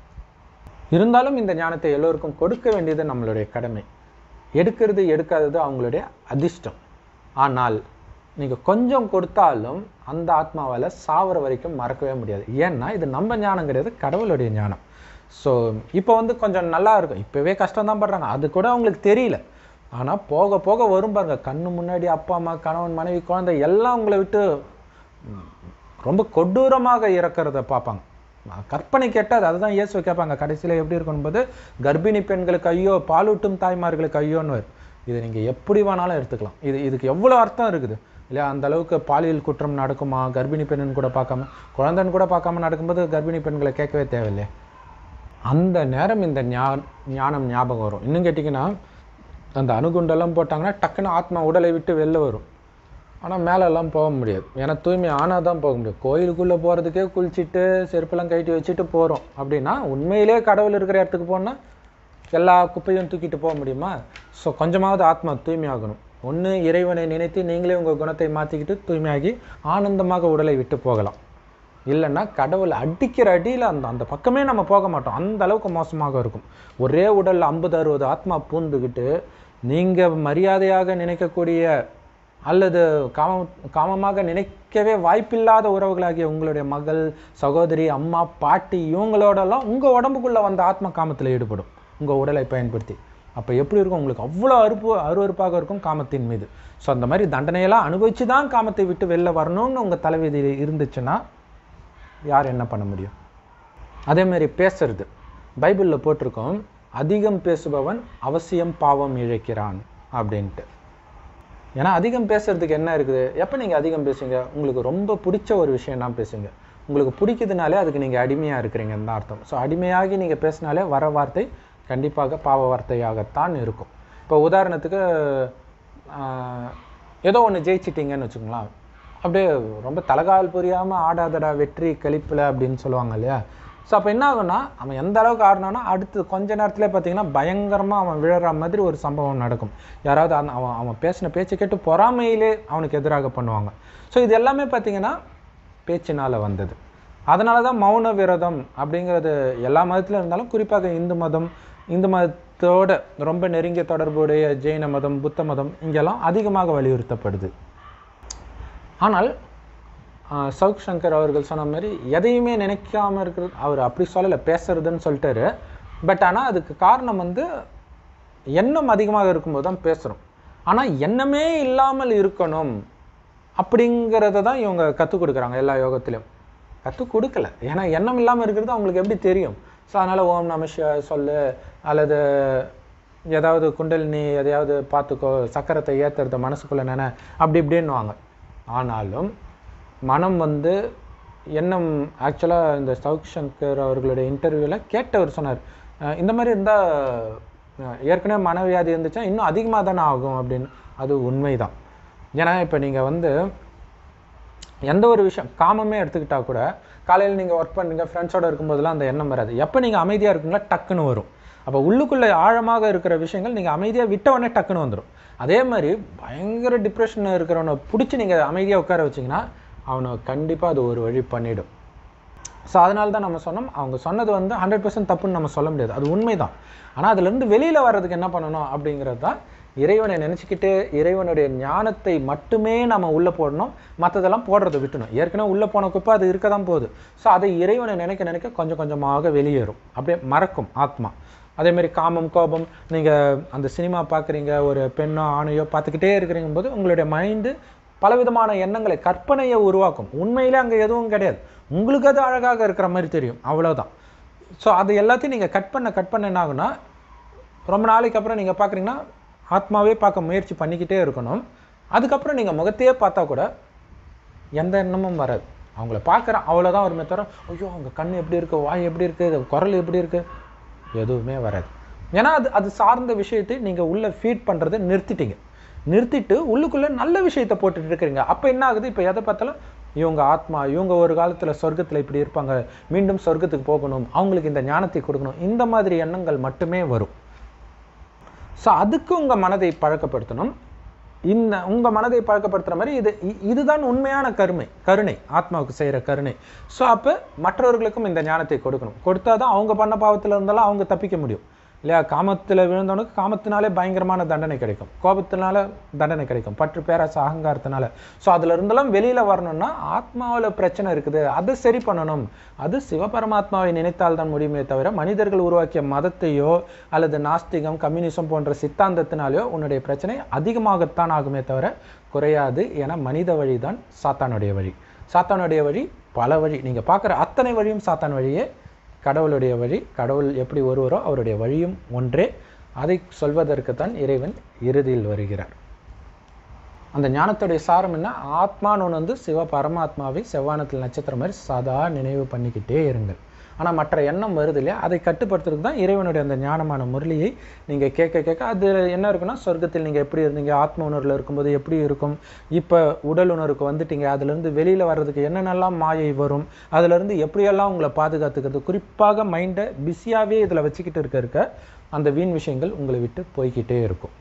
இருந்தாலும் இந்த ஞானத்தை எல்லோருக்கும் கொடுக்க வேண்டியது நம்மளுடைய கடமை எடுக்கிறது எடுக்காதது அவங்களுடைய அதிர்ஷ்டம் ஆனால் நீங்கள் கொஞ்சம் கொடுத்தாலும் அந்த ஆத்மாவால் சாவர வரைக்கும் மறக்கவே முடியாது ஏன்னா இது நம்ம ஞானம் கிடையாது கடவுளுடைய ஞானம் ஸோ இப்போ வந்து கொஞ்சம் நல்லா இருக்கும் இப்போவே கஷ்டம் தான் படுறாங்க அது கூட அவங்களுக்கு தெரியல ஆனால் போக போக வரும் பாருங்க கண்ணு முன்னாடி அப்பா அம்மா கணவன் மனைவி குழந்தை எல்லாம் உங்களை விட்டு ம், ரொம்ப கொடூரமாக இறக்கிறத பார்ப்பாங்க நான் கற்பனை கேட்டால் அதுதான் இயேசு கேட்பாங்க கடைசியில் எப்படி இருக்கணும் போது கர்ப்பிணி பெண்களுக்கு ஐயோ பாலூட்டும் தாய்மார்களுக்கு ஐயோன்னு வரும். இது நீங்கள் எப்படி வேணாலும் எடுத்துக்கலாம் இது இதுக்கு எவ்வளோ அர்த்தம் இருக்குது இல்லையா அந்த அளவுக்கு பாலியல் குற்றம் நடக்குமா கர்ப்பிணி பெண்ணுன்னு கூட பார்க்காம குழந்தைன்னு கூட பார்க்காம நடக்கும்போது கர்ப்பிணி பெண்களை கேட்கவே தேவையில்லையே அந்த நேரம் இந்த ஞா ஞானம் ஞாபகம் வரும் இன்னும் கேட்டிங்கன்னா அந்த அணுகுண்டெல்லாம் போட்டாங்கன்னா டக்குன்னு ஆத்மா உடலை விட்டு வெளில வரும் ஆனால் மேலெல்லாம் போக முடியாது ஏன்னா தூய்மை ஆனால் தான் போக முடியும் கோயிலுக்குள்ளே போகிறதுக்கே குளிச்சுட்டு செருப்பெல்லாம் கழட்டி வச்சுட்டு போகிறோம் அப்படின்னா உண்மையிலே கடவுள் இருக்கிற இடத்துக்கு போனால் எல்லா குப்பையும் தூக்கிட்டு போக முடியுமா ஸோ கொஞ்சமாவது ஆத்மா தூய்மையாகணும் ஒன்று இறைவனை நினைத்து நீங்களே உங்கள் குணத்தை மாற்றிக்கிட்டு தூய்மையாகி ஆனந்தமாக உடலை விட்டு போகலாம் இல்லைன்னா கடவுள் அடிக்கிற அடியில் அந்த அந்த பக்கமே நம்ம போக மாட்டோம் அந்த அளவுக்கு மோசமாக இருக்கும் ஒரே உடலில் ஐம்பது அறுபது ஆத்மா பூந்துக்கிட்டு நீங்கள் மரியாதையாக நினைக்கக்கூடிய அல்லது காம காமமாக நினைக்கவே வாய்ப்பில்லாத உறவுகளாகிய உங்களுடைய மகள் சகோதரி அம்மா பாட்டி இவங்களோடலாம் உங்கள் உடம்புக்குள்ளே வந்த ஆத்மா காமத்தில் ஈடுபடும் உங்கள் உடலை பயன்படுத்தி அப்போ எப்படி இருக்கும் உங்களுக்கு அவ்வளோ அறுப்பு அருவருப்பாக இருக்கும் காமத்தின் மீது ஸோ அந்த மாதிரி தண்டனையெல்லாம் அனுபவிச்சு தான் காமத்தை விட்டு வெளில வரணும்னு உங்கள் தலைவிதி இருந்துச்சுன்னா யார் என்ன பண்ண முடியும் அதே மாதிரி பேசுறது பைபிளில் போட்டிருக்கோம் அதிகம் பேசுபவன் அவசியம் பாவம் இழைக்கிறான் அப்படின்ட்டு ஏன்னா அதிகம் பேசுறதுக்கு என்ன இருக்குது எப்போ நீங்கள் அதிகம் பேசுங்க உங்களுக்கு ரொம்ப பிடிச்ச ஒரு விஷயம் தான் பேசுங்க உங்களுக்கு பிடிக்குதுனாலே அதுக்கு நீங்கள் அடிமையாக இருக்கிறீங்கன்னு தான் அர்த்தம் ஸோ அடிமையாகி நீங்கள் பேசினாலே வர வார்த்தை கண்டிப்பாக பாவ வார்த்தையாகத்தான் இருக்கும் இப்போ உதாரணத்துக்கு ஆஹ், ஏதோ ஒன்று ஜெயிச்சிட்டிங்கன்னு வச்சுக்கோங்களேன் அப்படியே ரொம்ப தலகால் புரியாமல் ஆடாதடா வெற்றி கழிப்பில் அப்படின்னு சொல்லுவாங்க இல்லையா ஸோ அப்போ என்ன ஆகும்னா அவன் எந்த அளவுக்கு ஆடினானா அடுத்து கொஞ்ச நேரத்திலே பார்த்தீங்கன்னா பயங்கரமாக அவன் விழற மாதிரி ஒரு சம்பவம் நடக்கும் யாராவது அந்த அவன் அவன் பேசின பேச்சை கேட்டு பொறாமையிலே அவனுக்கு எதிராக பண்ணுவாங்க ஸோ இது எல்லாமே பார்த்தீங்கன்னா பேச்சினால் வந்தது அதனால தான் மௌன விரதம் அப்படிங்கிறது எல்லா மதத்திலும் இருந்தாலும் குறிப்பாக இந்து மதம் இந்து மதத்தோட ரொம்ப நெருங்கிய தொடர்புடைய ஜெயின மதம் புத்த மதம் இங்கெல்லாம் அதிகமாக வலியுறுத்தப்படுது ஆனால் ஆஹ், சவுக் சங்கர் அவர்கள் சொன்ன மாதிரி எதையுமே நினைக்காம இருக்கிறது அவர் அப்படி சொல்லலை பேசுறதுன்னு சொல்லிட்டாரு பட் ஆனால் அதுக்கு காரணம் வந்து எண்ணம் அதிகமாக இருக்கும்போது தான் பேசுகிறோம் ஆனால் எண்ணமே இல்லாமல் இருக்கணும் அப்படிங்கிறத தான் இவங்க கற்றுக் கொடுக்குறாங்க எல்லா யோகத்திலையும் கற்றுக் கொடுக்கல ஏன்னா எண்ணம் இல்லாமல் இருக்கிறது அவங்களுக்கு எப்படி தெரியும் ஸோ அதனால் ஓம் நம சிவாய சொல்லு அல்லது ஏதாவது குண்டலினி எதையாவது பார்த்துக்கோ சக்கரத்தை ஏற்றுறத மனசுக்குள்ளே நினை அப்படி இப்படின்னுவாங்க ஆனாலும் மனம் வந்து எண்ணம் ஆக்சுவலாக இந்த சவுக் சங்கர் அவர்களுடைய இன்டர்வியூவில் கேட்டவர் சொன்னார் அஹ் இந்த மாதிரி இருந்தால் ஏற்கனவே மனவியாதி இருந்துச்சா இன்னும் அதிகமாக தானே ஆகும் அப்படின்னு அது உண்மைதான் ஏன்னா இப்போ நீங்கள் வந்து எந்த ஒரு விஷயம் காமமே எடுத்துக்கிட்டா கூட காலையில் நீங்கள் ஒர்க் பண்ணுறீங்க ஃப்ரெண்ட்ஸோட இருக்கும்போதெல்லாம் அந்த எண்ணம் வராது எப்போ நீங்கள் அமைதியாக இருக்கீங்களோ டக்குன்னு வரும் அப்போ உள்ளுக்குள்ளே ஆழமாக இருக்கிற விஷயங்கள் நீங்கள் அமைதியாக விட்ட உடனே டக்குன்னு வந்துடும் அதே மாதிரி பயங்கர டிப்ரெஷன் இருக்கிறவனை பிடிச்சி நீங்கள் அமைதியாக உட்கார வச்சிங்கன்னா அவனை கண்டிப்பாக அது ஒரு வழி பண்ணிடும் ஸோ அதனால தான் நம்ம சொன்னோம் அவங்க சொன்னது வந்து ஹண்ட்ரட் பர்சன்ட் தப்புன்னு நம்ம சொல்ல முடியாது அது உண்மைதான் ஆனால் அதுலேருந்து வெளியில் வர்றதுக்கு என்ன பண்ணணும் அப்படிங்கிறது தான் இறைவனை நினச்சிக்கிட்டு இறைவனுடைய ஞானத்தை மட்டுமே நம்ம உள்ளே போடணும் மற்றதெல்லாம் போடுறதை விட்டணும் ஏற்கனவே உள்ளே போன குப்பை அது இருக்க தான் போகுது ஸோ அதை இறைவனை நினைக்க நினைக்க கொஞ்சம் கொஞ்சமாக வெளியேறும் அப்படியே மறக்கும் ஆத்மா அதே மாதிரி காமம் கோபம் நீங்கள் அந்த சினிமா பார்க்குறீங்க ஒரு பெண்ணோ ஆணையோ பார்த்துக்கிட்டே இருக்கிறீங்க போது உங்களுடைய மைண்டு பலவிதமான எண்ணங்களை கற்பனையை உருவாக்கும் உண்மையிலே அங்கே எதுவும் கிடையாது உங்களுக்கு அது அழகாக இருக்கிற மாதிரி தெரியும் அவ்வளோதான் ஸோ அது எல்லாத்தையும் நீங்கள் கட் பண்ண கட் பண்ண என்ன ஆகுனா ரொம்ப நாளைக்கு அப்புறம் நீங்கள் பார்க்குறீங்கன்னா ஆத்மாவே பார்க்க முயற்சி பண்ணிக்கிட்டே இருக்கணும் அதுக்கப்புறம் நீங்கள் முகத்தையே பார்த்தா கூட எந்த எண்ணமும் வராது அவங்கள பார்க்குறேன் அவ்வளோதான் வருமே தவிர ஐயோ அவங்க கண் எப்படி இருக்குது வாய் எப்படி இருக்குது குரல் எப்படி இருக்குது எதுவுமே வராது ஏன்னா அது அது சார்ந்த விஷயத்தை நீங்கள் உள்ளே ஃபீட் பண்ணுறதை நிறுத்திட்டீங்க நிறுத்திட்டு உள்ளுக்குள்ளே நல்ல விஷயத்தை போட்டுட்டு இருக்கிறீங்க அப்போ என்ன ஆகுது இப்போ எதை பார்த்தாலும் இவங்க ஆத்மா இவங்க ஒரு காலத்தில் சொர்க்கத்தில் இப்படி இருப்பாங்க மீண்டும் சொர்க்கத்துக்கு போகணும் அவங்களுக்கு இந்த ஞானத்தை கொடுக்கணும் இந்த மாதிரி எண்ணங்கள் மட்டுமே வரும் ஸோ அதுக்கு உங்கள் மனதை பழக்கப்படுத்தணும் இந்த உங்கள் மனதை பழக்கப்படுத்துகிற மாதிரி இது இ- இதுதான் உண்மையான கருமை கருணை ஆத்மாவுக்கு செய்கிற கருணை ஸோ அப்போ மற்றவர்களுக்கும் இந்த ஞானத்தை கொடுக்கணும் கொடுத்தா தான் அவங்க பண்ண பாவத்தில் இருந்தாலும் அவங்க தப்பிக்க முடியும் இல்லையா காமத்தில் விழுந்தவனுக்கு காமத்தினாலே பயங்கரமான தண்டனை கிடைக்கும் கோபத்தினால தண்டனை கிடைக்கும் பற்று பேராசை அகங்காரத்தினால ஸோ அதுல இருந்தெல்லாம் வெளியில் வரணும்னா ஆத்மாவில் பிரச்சனை இருக்குது அதை சரி பண்ணணும் அது சிவபரமாத்மாவை நினைத்தால் தான் முடியுமே தவிர மனிதர்கள் உருவாக்கிய மதத்தையோ அல்லது நாஸ்திகம் கம்யூனிசம் போன்ற சித்தாந்தத்தினாலேயோ உன்னுடைய பிரச்சனை அதிகமாகத்தான் ஆகுமே தவிர குறையாது என மனித வழி தான் சாத்தானுடைய வழி சாத்தானுடைய வழி பல வழி நீங்கள் பார்க்குற அத்தனை வழியும் சாத்தான் வழியே கடவுளுடைய வழி கடவுள் எப்படி ஒருவரோ அவருடைய வழியும் ஒன்றே அதை சொல்வதற்குத்தான் இறைவன் இறுதியில் வருகிறார் அந்த ஞானத்துடைய சாரம் என்ன ஆத்மான்னு ஒன்று வந்து சிவ பரமாத்மாவை செவ்வானத்தில் நட்சத்திரம் மாதிரி சதா நினைவு பண்ணிக்கிட்டே இருங்கள் ஆனால் மற்ற எண்ணம் வருது இல்லையா அதை கட்டுப்படுத்துறதுக்கு தான் இறைவனுடைய அந்த ஞானமான முரளியை நீங்கள் கேட்க கேட்க அது என்ன இருக்குன்னா சொர்க்கத்தில் நீங்கள் எப்படி இருந்தீங்க ஆத்ம உணர்வில் இருக்கும்போது எப்படி இருக்கும் இப்போ உடல் உணர்வுக்கு வந்துட்டீங்க அதுலேருந்து வெளியில் வர்றதுக்கு என்னென்னலாம் மாயை வரும் அதுலேருந்து எப்படியெல்லாம் உங்களை பாதுகாத்துக்கிறது குறிப்பாக மைண்டை பிஸியாகவே இதில் வச்சுக்கிட்டு இருக்க இருக்க அந்த வீண் விஷயங்கள் உங்களை விட்டு போய்க்கிட்டே இருக்கும்